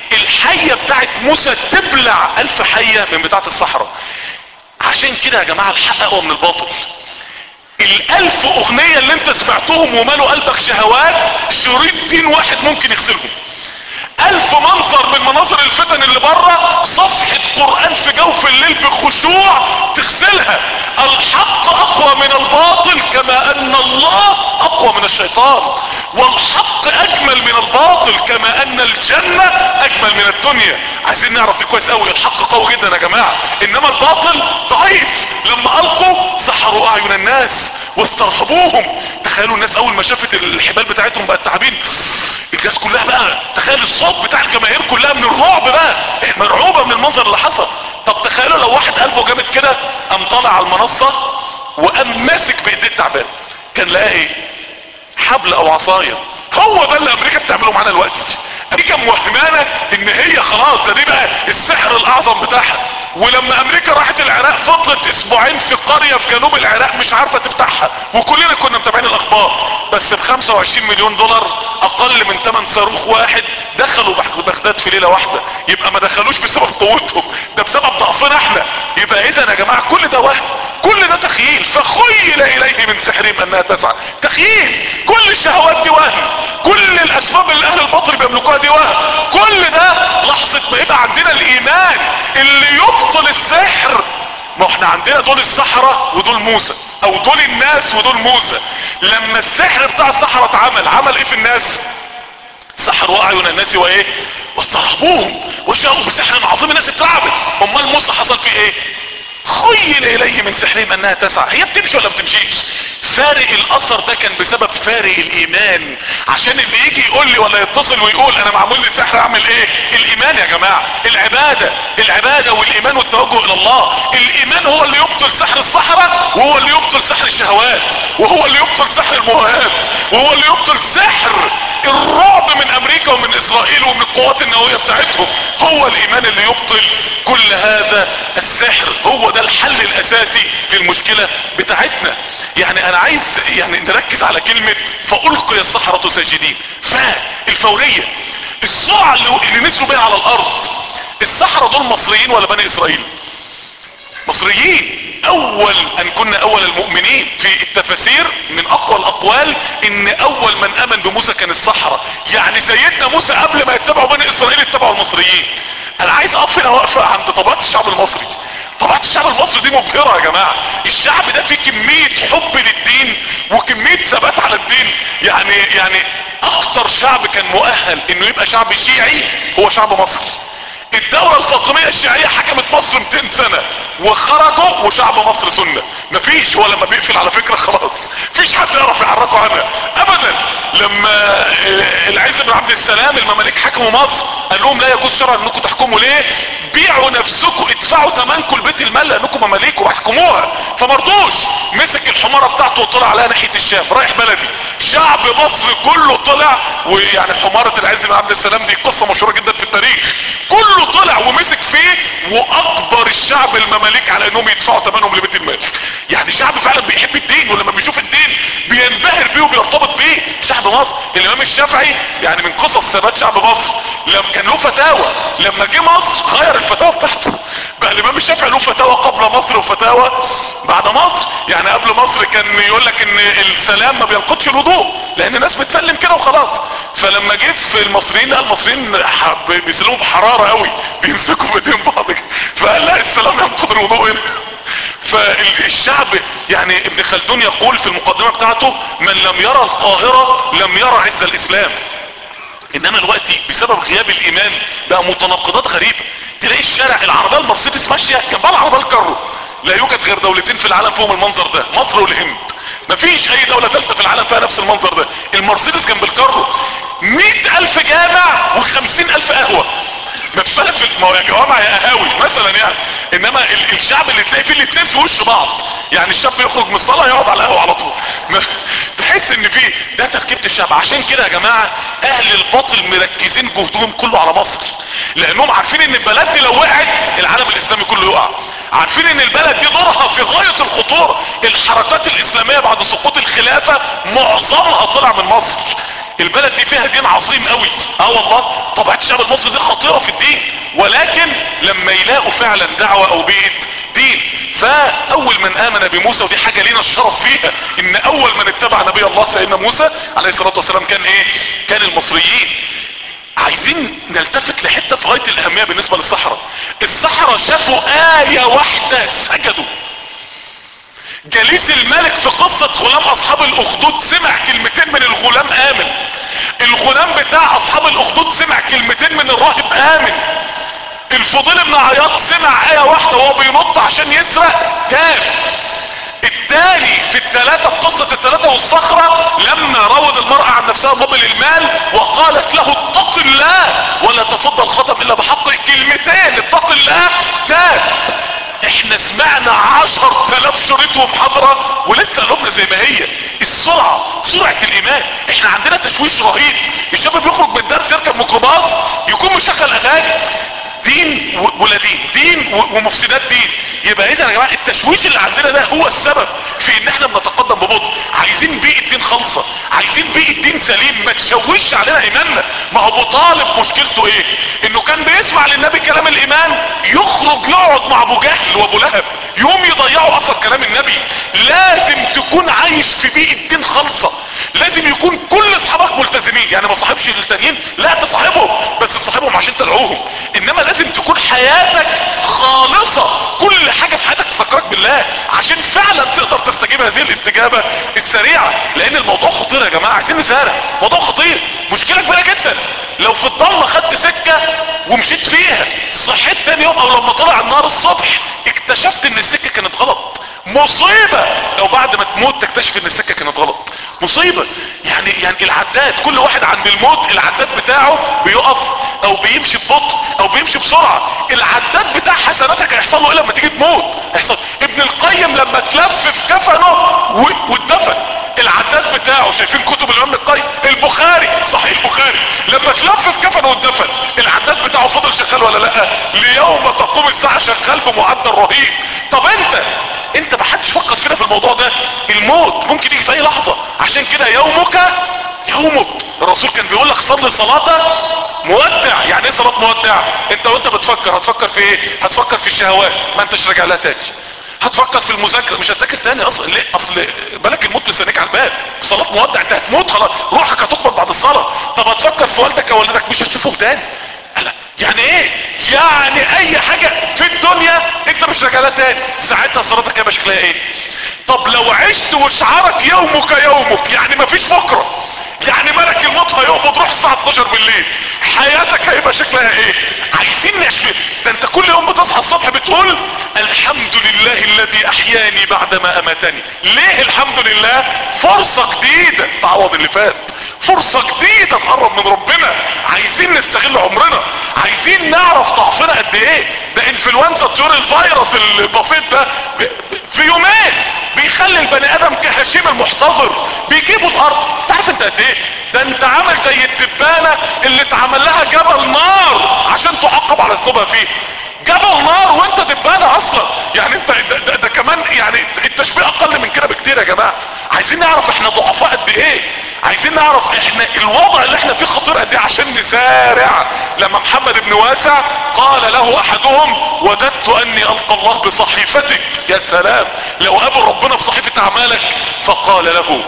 الحية بتاعت موسى تبلع الف حية من بتاعت الصحراء عشان كده يا جماعة الحق اقوى من الباطل الالف اغنية اللي انت سمعتهم ومالوا قلبك شهوات شريط دين واحد ممكن يغسلهم الف منظر من مناظر الفتن اللي بره صفحة قرآن في جوف الليل بخشوع تغسلها الحق اقوى من الباطل كما ان الله اقوى من الشيطان والحق اجمل من الباطل كما ان الجنة اجمل من الدنيا عايزين نعرف دي كويس قوي الحق قوي جدا يا جماعة انما الباطل ضعيف لما القوا سحروا اعين الناس واسترهبوهم تخيلوا الناس اول ما شافت الحبال بتاعتهم بقت تعبين الناس كلها بقى تخيل الصوت بتاع الجماهير كلها من الرعب بقى مرعوبة من المنظر اللي حصل طب تخيلوا لو واحد قلبه جامد كده قام طالع على المنصة وقام ماسك بايديه التعبان كان لقاه ايه حبل او عصاية هو ده اللي امريكا بتعمله معانا دلوقتي امريكا موهمانة ان هي خلاص ده دي بقى السحر الاعظم بتاعها ولما امريكا راحت العراق فضلت اسبوعين في قرية في جنوب العراق مش عارفة تفتحها وكلنا كنا متابعين الاخبار بس ب 25 مليون دولار اقل من 8 صاروخ واحد دخلوا بغداد في ليلة واحدة يبقى ما دخلوش بسبب قوتهم ده بسبب ضعفنا احنا يبقى اذا يا جماعة كل ده وهم كل ده تخيل فخيل اليه من سحرهم انها تسعى تخيل كل الشهوات دي وهم كل الاسباب اللي اهل الباطل بيملكوها دي وهم كل ده لحظة ما يبقى عندنا الايمان اللي يبطل السحر ما احنا عندنا دول السحرة ودول موسى او دول الناس ودول موسى لما السحر بتاع السحرة اتعمل عمل ايه في الناس سحروا اعين الناس وايه واسترهبوهم وجاءوا بسحر عظيم الناس اترعبت امال موسى حصل فيه ايه خيل اليه من سحرهم انها تسعى هي بتمشي ولا بتمشيش فارق الاثر ده كان بسبب فارق الايمان عشان اللي يجي يقول لي ولا يتصل ويقول انا معمول لي سحر اعمل ايه الايمان يا جماعة العبادة العبادة والايمان والتوجه الى الله الايمان هو اللي يبطل سحر الصحراء وهو اللي يبطل سحر الشهوات وهو اللي يبطل سحر المواهب وهو اللي يبطل سحر الرعب من امريكا ومن اسرائيل ومن القوات النووية بتاعتهم هو الايمان اللي يبطل كل هذا السحر هو ده الحل الاساسي للمشكلة بتاعتنا يعني انا عايز يعني نركز على كلمة فالقي السحرة ساجدين فالفورية السرعة اللي, اللي نزلوا بيها على الارض السحرة دول مصريين ولا بني اسرائيل مصريين اول ان كنا اول المؤمنين في التفاسير من اقوى الاقوال ان اول من امن بموسى كان الصحراء يعني سيدنا موسى قبل ما يتبعوا بني اسرائيل اتبعوا المصريين انا عايز اقف هنا واقفه عند طبيعه الشعب المصري طبيعه الشعب المصري دي مبهره يا جماعه الشعب ده فيه كميه حب للدين وكميه ثبات على الدين يعني يعني اكتر شعب كان مؤهل انه يبقى شعب شيعي هو شعب مصر الدولة الفاطمية الشيعية حكمت مصر 200 سنة وخرجوا وشعب مصر سنة مفيش هو لما بيقفل على فكرة خلاص مفيش حد يعرف يحركه عنها ابدا لما العز بن عبد السلام المماليك حكموا مصر قال لهم لا يجوز شرعا انكم تحكموا ليه بيعوا نفسكم ادفعوا ثمنكم لبيت المال لانكم مماليك واحكموها فمرضوش مسك الحمارة بتاعته وطلع عليها ناحية الشام رايح بلدي شعب مصر كله طلع ويعني حمارة العز بن عبد السلام دي قصة مشهورة جدا في التاريخ كله طلع ومسك فيه واكبر الشعب المماليك على انهم يدفعوا ثمنهم لبيت المال يعني شعب فعلا بيحب الدين ولما بيشوف الدين بينبهر بيه وبيرتبط بيه شعب مصر الامام الشافعي يعني من قصص ثبات شعب مصر لما كان له فتاوى لما جه مصر غير الفتاوى بتاعته بقى الامام الشافعي له فتاوى قبل مصر وفتاوى بعد مصر يعني قبل مصر كان يقول لك ان السلام ما بينقضش الوضوء لان الناس بتسلم كده وخلاص فلما جه في المصريين لا المصريين بيسلموا بحرارة قوي بيمسكوا بايدين بعض فقال لا السلام ينقض الوضوء هنا فالشعب يعني ابن خلدون يقول في المقدمة بتاعته من لم يرى القاهرة لم يرى عز الاسلام انما الوقت بسبب غياب الايمان بقى متناقضات غريبة تلاقي الشارع العربية المرسيدس ماشية جنبها العربية الكارو لا يوجد غير دولتين في العالم فيهم المنظر ده مصر والهند مفيش اي دولة ثالثة في العالم فيها نفس المنظر ده المرسيدس جنب الكارو مئة الف جامع وخمسين الف قهوة ما فيش بالك في ما هو يا جوامع يا قهاوي مثلا يعني انما ال الشعب اللي تلاقي فيه الاثنين في وش بعض يعني الشاب يخرج من الصلاه يقعد على القهوه على طول تحس ان في ده تركيبه الشعب عشان كده يا جماعه اهل الباطل مركزين جهدهم كله على مصر لانهم عارفين ان البلد دي لو وقعت العالم الاسلامي كله يقع عارفين ان البلد دي دورها في غايه الخطوره الحركات الاسلاميه بعد سقوط الخلافه معظمها طلع من مصر البلد دي فيها دين عظيم قوي اه والله طبعا الشعب المصري دي خطيرة في الدين ولكن لما يلاقوا فعلا دعوة او بيت دين فاول من امن بموسى ودي حاجة لينا الشرف فيها ان اول من اتبع نبي الله سيدنا موسى عليه الصلاة والسلام كان ايه كان المصريين عايزين نلتفت لحتة في غاية الاهمية بالنسبة للصحراء الصحراء شافوا اية واحدة سجدوا جليس الملك في قصة غلام اصحاب الاخدود سمع كلمتين من الغلام امن الغلام بتاع اصحاب الاخدود سمع كلمتين من الراهب امن الفضيل بن عياط سمع ايه واحدة وهو بينط عشان يسرق تاب التاني في الثلاثة في قصة الثلاثة والصخرة لما روض المرأة عن نفسها مقابل المال وقالت له اتق الله ولا تفضل الخطب الا بحق كلمتين اتق الله تاب احنا سمعنا عشر تلاف شريط ومحاضرة ولسه قلوبنا زي ما هي السرعة سرعة الايمان احنا عندنا تشويش رهيب الشاب بيخرج من الدرس يركب ميكروباص يكون مشغل اغاني دين و- ولا دين دين و- ومفسدات دين يبقى اذا يا جماعه التشويش اللي عندنا ده هو السبب في ان احنا بنتقدم ببطء عايزين بيئه دين خالصه عايزين بيئه دين سليم ما تشوش علينا ايماننا ما هو ابو طالب مشكلته ايه انه كان بيسمع للنبي كلام الايمان يخرج يقعد مع ابو جهل وابو لهب يوم يضيعوا اثر كلام النبي لازم تكون عايش في بيئه دين خالصه لازم يكون كل اصحابك ملتزمين يعني ما صاحبش التانيين لا تصاحبهم بس تصاحبهم عشان تدعوهم انما لازم تكون حياتك خالصة كل حاجة في حياتك تفكرك بالله عشان فعلا تقدر تستجيب هذه الاستجابة السريعة لان الموضوع خطير يا جماعة عايزين نسارع موضوع خطير مشكلة كبيرة جدا لو في الضلمة خدت سكة ومشيت فيها صحيت تاني يوم او لما طلع النار الصبح اكتشفت ان السكة كانت غلط مصيبة لو بعد ما تموت تكتشف ان السكة كانت غلط مصيبة يعني يعني العداد كل واحد عند الموت العداد بتاعه بيقف او بيمشي ببطء او بيمشي بسرعة العداد بتاع حسناتك هيحصل له ايه لما تيجي تموت هيحصل ابن القيم لما تلف في كفنه و- واتدفن العداد بتاعه شايفين كتب الامام القيم البخاري صحيح البخاري لما تلف في كفنه واتدفن العداد بتاعه فضل شغال ولا لا ليوم تقوم الساعة شغال بمعدل رهيب طب انت انت ما حدش فكر فينا في الموضوع ده الموت ممكن يجي في اي لحظة عشان كده يومك يومك الرسول كان بيقول لك صلي صلاة مودع يعني ايه صلاة مودع انت وانت بتفكر هتفكر في ايه هتفكر في الشهوات ما انتش راجع لها تاني هتفكر في المذاكرة مش هتذاكر تاني اصلا ليه اصل بالك الموت مستنيك على الباب صلاة مودع انت هتموت خلاص روحك هتقبض بعد الصلاة طب هتفكر في والدك او والدتك مش هتشوفهم تاني لا يعني ايه يعني اي حاجة في الدنيا انت مش راجع لها تاني ساعتها صلاتك هيبقى شكلها ايه طب لو عشت وشعرك يومك يومك يعني مفيش بكره يعني ملك الموت هيقبض روح الساعة 12 بالليل حياتك هيبقى شكلها ايه عايزين نشفي ده انت كل يوم بتصحى الصبح بتقول الحمد لله الذي احياني بعدما اماتني ليه الحمد لله فرصة جديدة تعوض اللي فات فرصة جديدة تقرب من ربنا عايزين نستغل عمرنا عايزين نعرف ضعفنا قد ايه ده انفلونزا الطيور الفيروس البسيط ده ب- ب- في يومين بيخلي البني ادم كهشيم المحتضر بيجيبوا الارض تعرف انت قد ايه ده انت عامل زي الدبانة اللي اتعمل لها جبل نار عشان تعقب على ذنوبها فيه جبل نار وانت دبانة اصلا يعني انت ده, ده, ده كمان يعني التشبيه اقل من كده بكتير يا جماعة عايزين نعرف احنا ضعفاء قد ايه عايزين نعرف احنا الوضع اللي احنا فيه خطير قد ايه عشان نسارع لما محمد بن واسع قال له احدهم وددت اني القى الله بصحيفتك يا سلام لو قابل ربنا بصحيفة اعمالك فقال له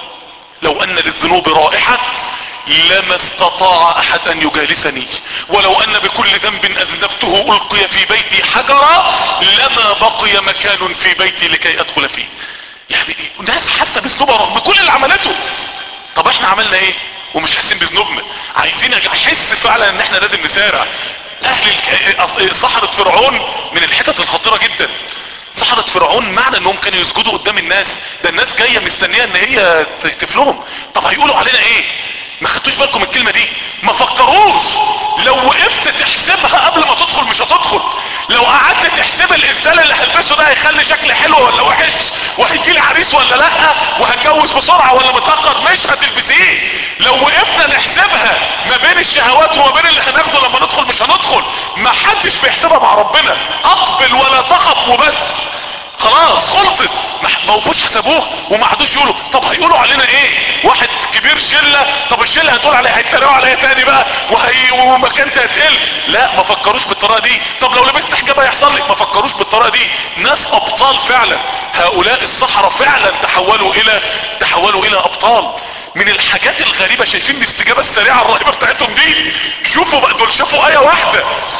لو ان للذنوب رائحة لما استطاع احد ان يجالسني ولو ان بكل ذنب اذنبته القي في بيتي حجرا لما بقي مكان في بيتي لكي ادخل فيه يعني ناس حاسه بذنوبها رغم كل اللي عملته طب احنا عملنا ايه ومش حاسين بذنوبنا عايزين احس فعلا ان احنا لازم نسارع اهل الك- أص- سحرة فرعون من الحتت الخطيرة جدا سحرة فرعون معنى انهم كانوا يسجدوا قدام الناس ده الناس جاية مستنية ان هي تهتف لهم طب هيقولوا علينا ايه ما خدتوش بالكم من الكلمة دي ما فكروش لو وقفت تحسبها قبل ما تدخل مش هتدخل لو قعدت تحسب الازدال اللي هلبسه ده هيخلي شكلي حلو ولا وحش وهيجي لي عريس ولا لا وهتجوز بسرعة ولا متأخر مش هتلبسيه لو وقفنا نحسبها ما بين الشهوات وما بين اللي هناخده لما ندخل مش هندخل ما حدش بيحسبها مع ربنا اقبل ولا تخف وبس خلاص خلصت ما ما وقفوش حسبوه وما عادوش يقولوا طب هيقولوا علينا ايه واحد كبير شله طب الشله هتقول عليه هيتريقوا عليا تاني بقى وهي ومكانتي هتقل لا ما فكروش بالطريقه دي طب لو لبست حجاب هيحصل لي ما فكروش بالطريقه دي ناس ابطال فعلا هؤلاء السحرة فعلا تحولوا الى تحولوا الى ابطال من الحاجات الغريبة شايفين الاستجابة السريعة الرهيبة بتاعتهم دي شوفوا بقى دول شافوا ايه واحدة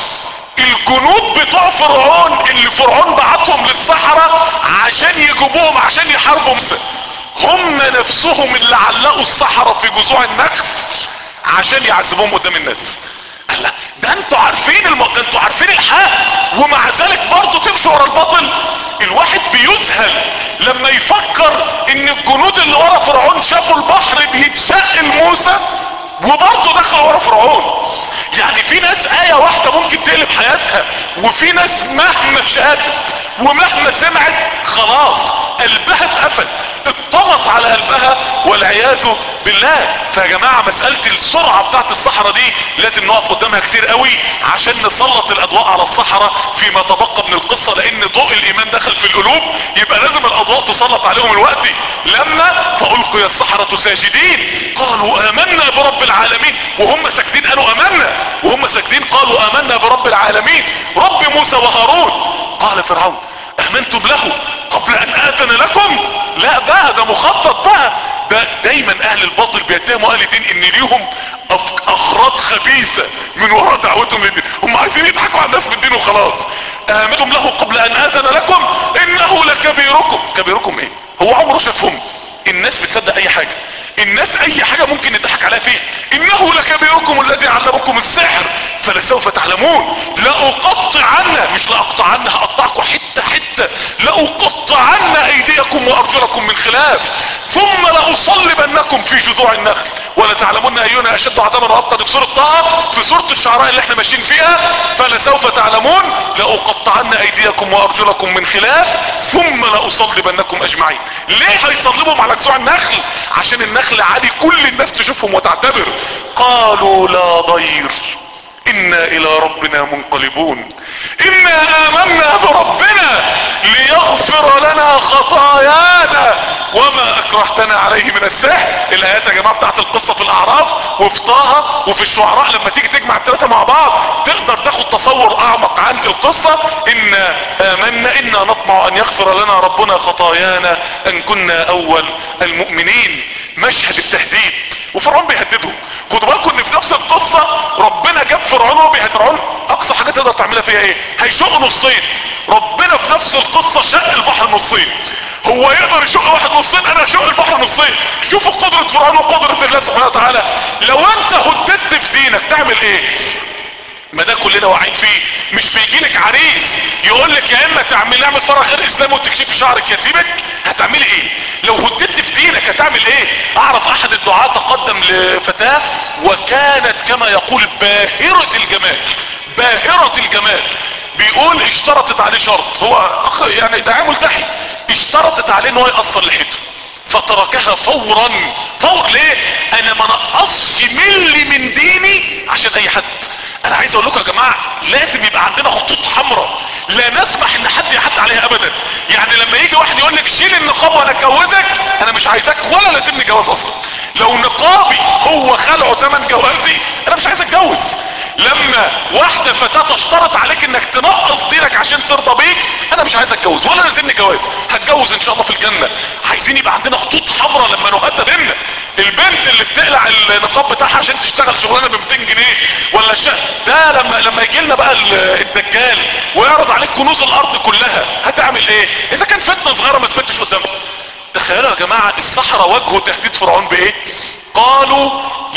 الجنود بتوع فرعون اللي فرعون بعتهم للصحراء عشان يجيبوهم عشان يحاربوا موسى هم نفسهم اللي علقوا الصحراء في جذوع النخل عشان يعذبوهم قدام الناس قال لا ده انتوا عارفين الم... ده انتوا عارفين الحق ومع ذلك برضه تمشوا ورا الباطل الواحد بيذهل لما يفكر ان الجنود اللي ورا فرعون شافوا البحر بيتشق لموسى وبرضه دخلوا ورا فرعون يعني في ناس آية واحدة ممكن تقلب حياتها وفي ناس مهما شافت ومهما سمعت خلاص قلبها اتقفل اتطمس على قلبها والعياذ بالله فيا جماعة مسألة السرعة بتاعت الصحراء دي لازم نقف قدامها كتير قوي عشان نسلط الاضواء على الصحراء فيما تبقى من القصة لان ضوء الايمان دخل في القلوب يبقى لازم الاضواء تسلط عليهم الوقت لما فالقي السحرة ساجدين قالوا امنا برب العالمين وهم ساجدين قالوا امنا وهم ساجدين قالوا امنا برب العالمين رب موسى وهارون قال فرعون امنتم له قبل ان اذن لكم لا بقى ده مخطط بقى ده دايما اهل الباطل بيتهموا اهل الدين ان ليهم أف- اخراج خبيثة من وراء دعوتهم للدين هم عايزين يضحكوا على الناس بالدين وخلاص امنتم له قبل ان اذن لكم انه لكبيركم كبيركم ايه هو عمره شافهم الناس بتصدق اي حاجة الناس اي حاجة ممكن يضحك عليها فيه انه لكبيركم الذي علمكم السحر فلسوف تعلمون لاقطعن مش لاقطعن هقطعكم حتة حتة لاقطعن ايديكم وارجلكم من خلاف ثم لاصلبنكم في جذوع النخل ولتعلمن اينا اشد عذابا وابقى في سورة طه في سورة الشعراء اللي احنا ماشيين فيها فلسوف تعلمون لاقطعن ايديكم وارجلكم من خلاف ثم لاصلبنكم اجمعين ليه هيصلبهم على جذوع النخل عشان النخل عادي كل الناس تشوفهم وتعتبر قالوا لا ضير انا الى ربنا منقلبون انا امنا بربنا ليغفر لنا خطايانا وما اكرهتنا عليه من السحر الايات يا جماعه بتاعت القصه في الاعراف وفي طه وفي الشعراء لما تيجي تجمع الثلاثه مع بعض تقدر تاخد تصور اعمق عن القصه انا امنا انا نطمع ان يغفر لنا ربنا خطايانا ان كنا اول المؤمنين مشهد التهديد وفرعون بيهددهم خدوا بالكم ان في نفس القصه ربنا جاب فرعون وهو بيهدد فرعون اقصى حاجه تقدر تعملها فيها ايه هيشق نصين ربنا في نفس القصه شق البحر نصين هو يقدر يشق واحد نصين انا اشق البحر نصين شوفوا قدرة فرعون وقدرة الله سبحانه وتعالى لو انت هددت في دينك تعمل ايه ما ده كلنا واعيين فيه مش بيجي لك عريس يقول لك يا اما تعمل اعمل فرع غير اسلامي وتكشفي شعرك يا سيبك هتعملي ايه لو هددت في دينك هتعمل ايه اعرف احد الدعاة تقدم لفتاة وكانت كما يقول باهرة الجمال باهرة الجمال بيقول اشترطت عليه شرط هو أخ يعني ده ملتحي اشترطت عليه ان هو يقصر لحيته فتركها فورا فور ليه انا ما نقصش ملي من ديني عشان اي حد انا عايز اقول لكم يا جماعه لازم يبقى عندنا خطوط حمراء لا نسمح ان حد يعدي عليها ابدا يعني لما يجي واحد يقول لك شيل النقاب وانا اتجوزك انا مش عايزك ولا لازمني جواز اصلا لو نقابي هو خلعه تمن جوازي انا مش عايز اتجوز لما واحدة فتاة تشترط عليك انك تنقص دينك عشان ترضى بيك انا مش عايز اتجوز ولا لازمني جواز هتجوز ان شاء الله في الجنة عايزين يبقى عندنا خطوط حمراء لما نهدد ديننا البنت اللي بتقلع النقاب بتاعها عشان تشتغل شغلانه ب 200 جنيه ولا شا ده لما لما يجي لنا بقى ال- الدجال ويعرض عليك كنوز الارض كلها هتعمل ايه اذا كان فتنه صغيره ما سبتش قدامها تخيلوا يا جماعه الصحراء واجهوا تهديد فرعون بايه قالوا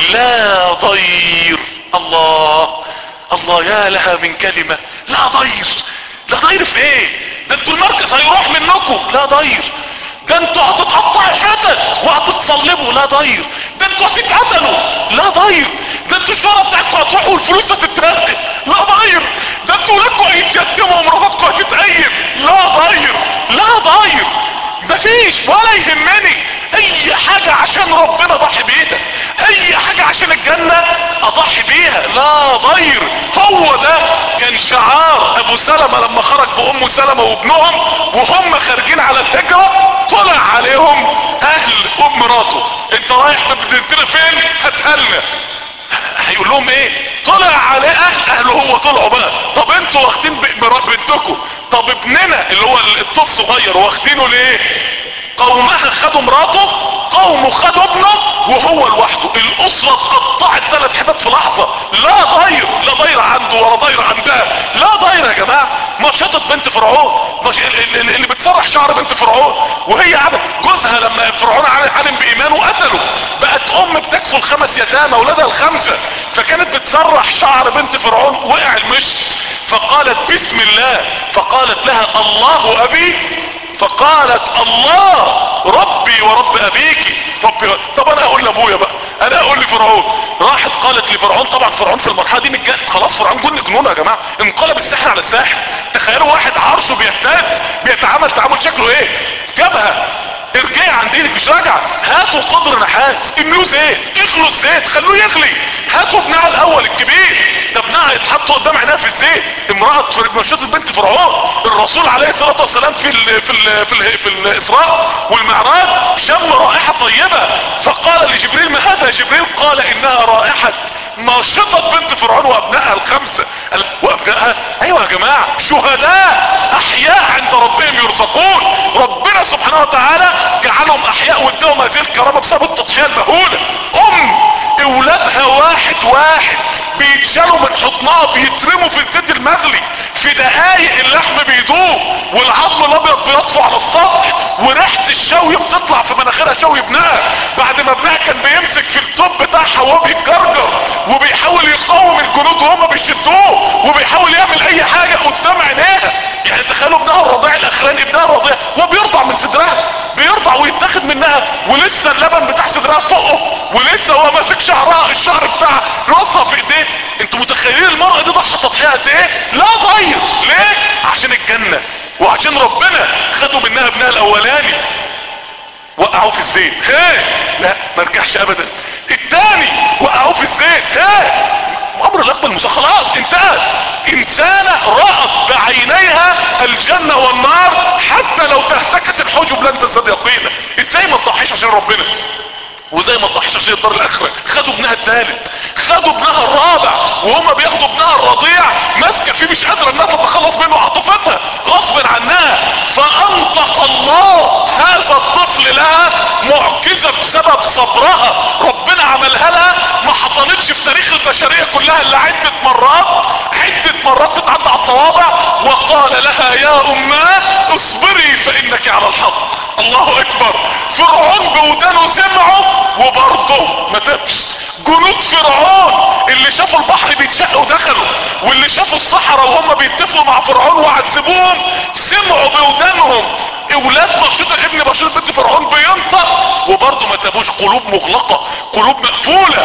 لا ضير الله الله يا لها من كلمه لا ضير لا ضير في ايه ده انتوا المركز هيروح منكم لا ضير ده انتوا هتتقطعوا حتت وهتتصلبوا لا ضير ده انتوا هتتقتلوا لا ضير ده انتوا الشهرة بتاعتكم هتروحوا والفلوس هتتاخد لا ضير ده انتوا ولادكم هيتشتموا ومراتاتكم هتتقيم لا ضير لا ضير مفيش ولا يهمني اي حاجة عشان ربنا ضحي بيها اي حاجة عشان الجنة اضحي بيها لا ضير هو ده كان شعار ابو سلمة لما خرج بام سلمة وابنهم وهم خارجين على الهجرة طلع عليهم اهل ام مراته انت رايح بنتنا فين هتقلنا هيقول لهم ايه طلع عليه اهل اهله هو طلعوا بقى طب انتوا واخدين ب- مرات بنتكم طب ابننا اللي هو الطفل الصغير واخدينه ليه قومها خدوا مراته قومه خدوا ابنه وهو لوحده الاسرة اتقطعت ثلاث حتت في لحظة لا ضير لا ضير عنده ولا ضير عندها لا ضير يا جماعة مشطت بنت فرعون مش ال- ال- اللي بتسرح شعر بنت فرعون وهي قاعدة جوزها لما فرعون عل- علم بايمانه قتله بقت ام بتكفل خمس يتامى اولادها الخمسة فكانت بتسرح شعر بنت فرعون وقع المشط فقالت بسم الله فقالت لها الله ابي فقالت الله ربي ورب ابيك ربي طب انا اقول لابويا بقى انا اقول لفرعون راحت قالت لفرعون طبعا فرعون في المرحله دي متجن خلاص فرعون جن جنون يا جماعه انقلب السحر على الساحر تخيلوا واحد عرشه بيهتز بيتعامل تعامل شكله ايه جابها ارجعي عن دينك مش راجعه هاتوا قدر نحاس املوا زيت اغلوا الزيت خلوه يغلي هاتوا ابنها الاول الكبير ده ابنها يتحط قدام عينها في الزيت امراه مشيت بنت فرعون الرسول عليه الصلاه والسلام في ال في ال في ال في الاسراء والمعراج شم رائحه طيبه فقال لجبريل ما هذا جبريل قال انها رائحه ناشطة بنت فرعون وابنائها الخمسة قال وابنائها ايوه يا جماعة شهداء احياء عند ربهم يرزقون ربنا سبحانه وتعالى جعلهم احياء واداهم هذه الكرامة بسبب التضحية المهولة ام اولادها واحد واحد بيتشالوا من حضنها بيترموا في الزيت المغلي في دقايق اللحم بيدوب والعظم الابيض بيطفو على السطح وريحة الشوي بتطلع في مناخيرها شوي ابنها بعد ما ابنها كان بيمسك في الطب بتاعها وهو بيتجرجر وبيحاول يقاوم الجنود وهم بيشدوه وبيحاول يعمل اي حاجة قدام عينيها يعني تخيلوا ابنها الرضيع الاخراني ابنها الرضيع هو بيرضع من صدرها بيرضع ويتاخد منها ولسه اللبن بتاع صدرها فوقه ولسه هو ماسك شعرها الشعر بتاعها يوصل في ايديه انتوا متخيلين المرأة دي ضحى تضحية قد ايه لا ضير ليه عشان الجنة وعشان ربنا خدوا منها ابنها الاولاني وقعوه في الزيت ها لا ما رجعش ابدا الثاني وقعوه في الزيت ها امر الاقبل المسا خلاص انتهت انسانة رأت بعينيها الجنة والنار حتى لو تهتكت الحجب لن تزداد يقينا ازاي ما تضحيش عشان ربنا وزي ما تضحيش عشان الدار الاخرة خدوا ابنها الثالث خدوا ابنها الرابع وهما بياخدوا ابنها الرضيع ماسكه فيه مش قادره انها تتخلص منه عاطفتها غصب عنها فانطق الله هذا الطفل لها معجزه بسبب صبرها ربنا عملها لها ما حصلتش في تاريخ البشريه كلها الا عده مرات عده مرات بتعدى على الصوابع وقال لها يا اماه اصبري فانك على الحق الله اكبر فرعون بودانه سمعه وبرضه ما تبش جنود فرعون اللي شافوا البحر بيتشق ودخلوا واللي شافوا الصحراء وهم بيتفقوا مع فرعون وعذبوهم سمعوا بودانهم اولاد بشيط ابن بشيط بنت فرعون بينطق وبرضه ما تابوش قلوب مغلقة قلوب مقفولة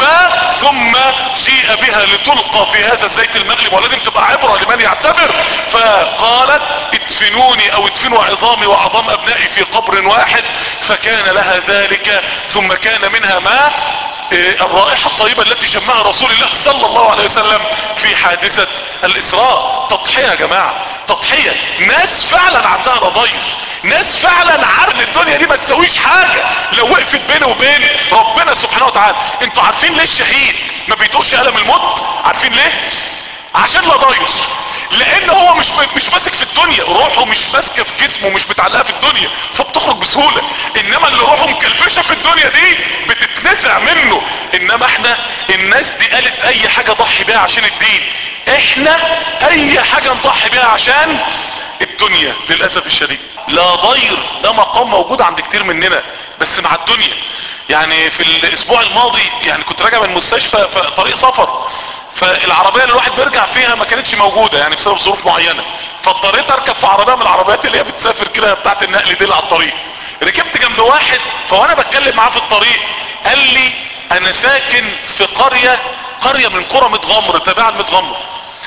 فثم جيء بها لتلقى في هذا الزيت المغلب ولازم تبقى عبرة لمن يعتبر فقالت ادفنوني او ادفنوا عظامي وعظام ابنائي في قبر واحد فكان لها ذلك ثم كان منها ما الرائحة الطيبة التي شمها رسول الله صلى الله عليه وسلم في حادثة الاسراء تضحية يا جماعة تضحية ناس فعلا عندها رضاير ناس فعلا عارف الدنيا دي ما تسويش حاجة لو وقفت بينه وبين ربنا سبحانه وتعالى انتوا عارفين ليه الشهيد ما بيتوقش ألم الموت عارفين ليه عشان لا ضاير لان هو مش مش ماسك في الدنيا روحه مش ماسكه في جسمه مش متعلقه في الدنيا فبتخرج بسهوله انما اللي روحه مكلبشه في الدنيا دي بتتنزع منه انما احنا الناس دي قالت اي حاجه ضحي بيها عشان الدين احنا اي حاجه نضحي بيها عشان الدنيا للاسف الشديد لا ضير ده مقام موجود عند كتير مننا بس مع الدنيا يعني في الاسبوع الماضي يعني كنت راجع من المستشفى في طريق سفر فالعربية اللي الواحد بيرجع فيها ما كانتش موجودة يعني بسبب ظروف معينة فاضطريت اركب في عربية من العربيات اللي هي بتسافر كده بتاعت النقل دي اللي على الطريق ركبت جنب واحد فوانا بتكلم معاه في الطريق قال لي انا ساكن في قرية قرية من قرى متغمر تابعة متغمر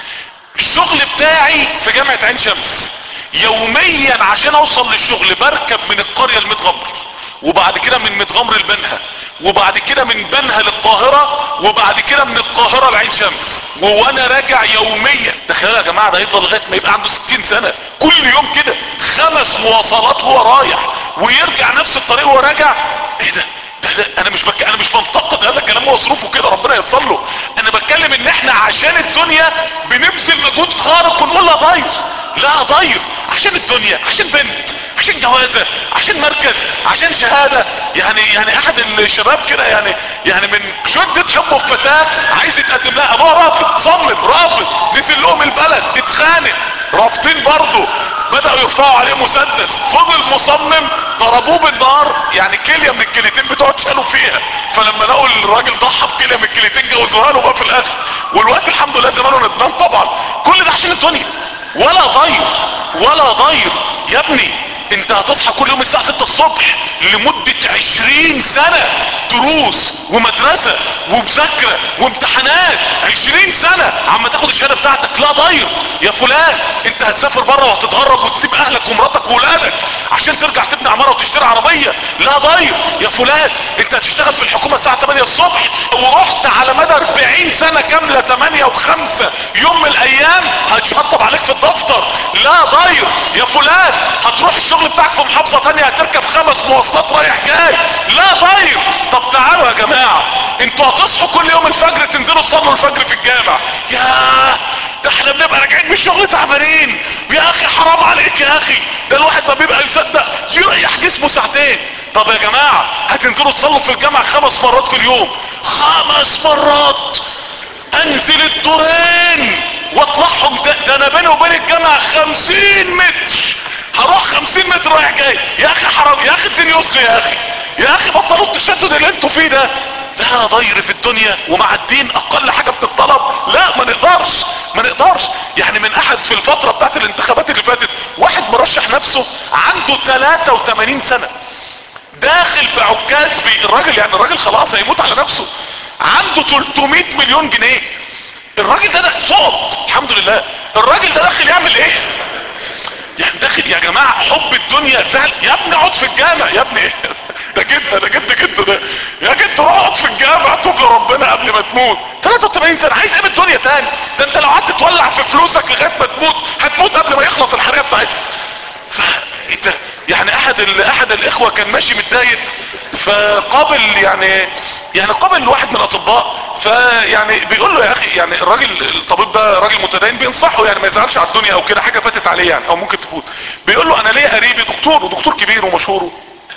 الشغل بتاعي في جامعة عين شمس يوميا عشان اوصل للشغل بركب من القرية المتغمر وبعد كده من متغمر لبنها وبعد كده من بنها للقاهرة وبعد كده من القاهرة لعين شمس وانا راجع يوميا تخيلوا يا جماعة ده يفضل لغاية ما يبقى عنده 60 سنة كل يوم كده خمس مواصلات هو رايح ويرجع نفس الطريق وهو راجع ايه ده ده ده انا مش بك... انا مش بنتقد هذا الكلام هو ظروفه كده ربنا ييسر له انا بتكلم ان احنا عشان الدنيا بنبذل مجهود خارق ونقول لا ضير لا ضير عشان الدنيا عشان بنت عشان جوازة عشان مركز عشان شهادة يعني يعني احد الشباب كده يعني يعني من شدة حبه في فتاة عايز يتقدم لها ابوها رافض صمم رافض نزل لهم البلد اتخانق رافضين برضه بدأوا يرفعوا عليه مسدس فضل مصمم ضربوه بالنار يعني كلية من الكليتين بتوع اتشالوا فيها فلما لقوا الراجل ضحى بكلية من الكليتين جوزوها له بقى في الاخر والوقت الحمد لله زمانه ندمان طبعا كل ده عشان الدنيا ولا ضير ولا ضير يا ابني انت هتصحى كل يوم الساعة 6 الصبح لمدة 20 سنة دروس ومدرسة ومذاكرة وامتحانات 20 سنة عما تاخد الشهادة بتاعتك لا ضير يا فلان انت هتسافر بره وهتتغرب وتسيب اهلك ومراتك وولادك عشان ترجع تبني عمارة وتشتري عربية لا ضير يا فلان انت هتشتغل في الحكومة الساعة 8 الصبح ورحت على مدى 40 سنة كاملة 8 و5 يوم من الايام هتشطب عليك في الدفتر لا ضير يا فلان هتروح الشغل بتاعك في محافظة تانية هتركب خمس مواصلات رايح جاي لا ضير طب تعالوا يا جماعة انتوا هتصحوا كل يوم الفجر تنزلوا تصلوا الفجر في الجامع ياه ده احنا بنبقى راجعين من الشغل تعبانين يا اخي حرام عليك يا اخي ده الواحد ما بيبقى يصدق يريح جسمه ساعتين طب يا جماعة هتنزلوا تصلوا في الجامع خمس مرات في اليوم خمس مرات انزل الدورين واطلعهم ده, ده انا بيني وبين الجامع خمسين متر هروح خمسين متر رايح جاي يا اخي حرام يا اخي الدنيا يسر يا اخي يا اخي بطلوا التشدد اللي انتوا فيه ده لا ضير في الدنيا ومع الدين اقل حاجة بتطلب لا ما نقدرش ما نقدرش يعني من احد في الفترة بتاعت الانتخابات اللي فاتت واحد مرشح نفسه عنده 83 سنة داخل بعكاز بي الراجل يعني الراجل خلاص هيموت على نفسه عنده 300 مليون جنيه الراجل ده, ده صوت الحمد لله الراجل ده داخل يعمل ايه يعني داخل يا جماعة حب الدنيا سهل يا ابني اقعد في الجامع يا ابني ده جد ده جد جد ده يا جد روح اقعد في الجامع توب لربنا قبل ما تموت 83 سنة عايز ايه من الدنيا تاني ده انت لو قعدت تولع في فلوسك لغاية ما تموت هتموت قبل ما يخلص الحريقة بتاعتها انت يعني احد ال... احد الاخوة كان ماشي متضايق فقابل يعني يعني قابل واحد من الاطباء فيعني بيقول له يا اخي يعني الراجل الطبيب ده راجل متدين بينصحه يعني ما يزعلش على الدنيا او كده حاجه فاتت عليه يعني او ممكن تفوت بيقول له انا ليا قريبي دكتور ودكتور كبير ومشهور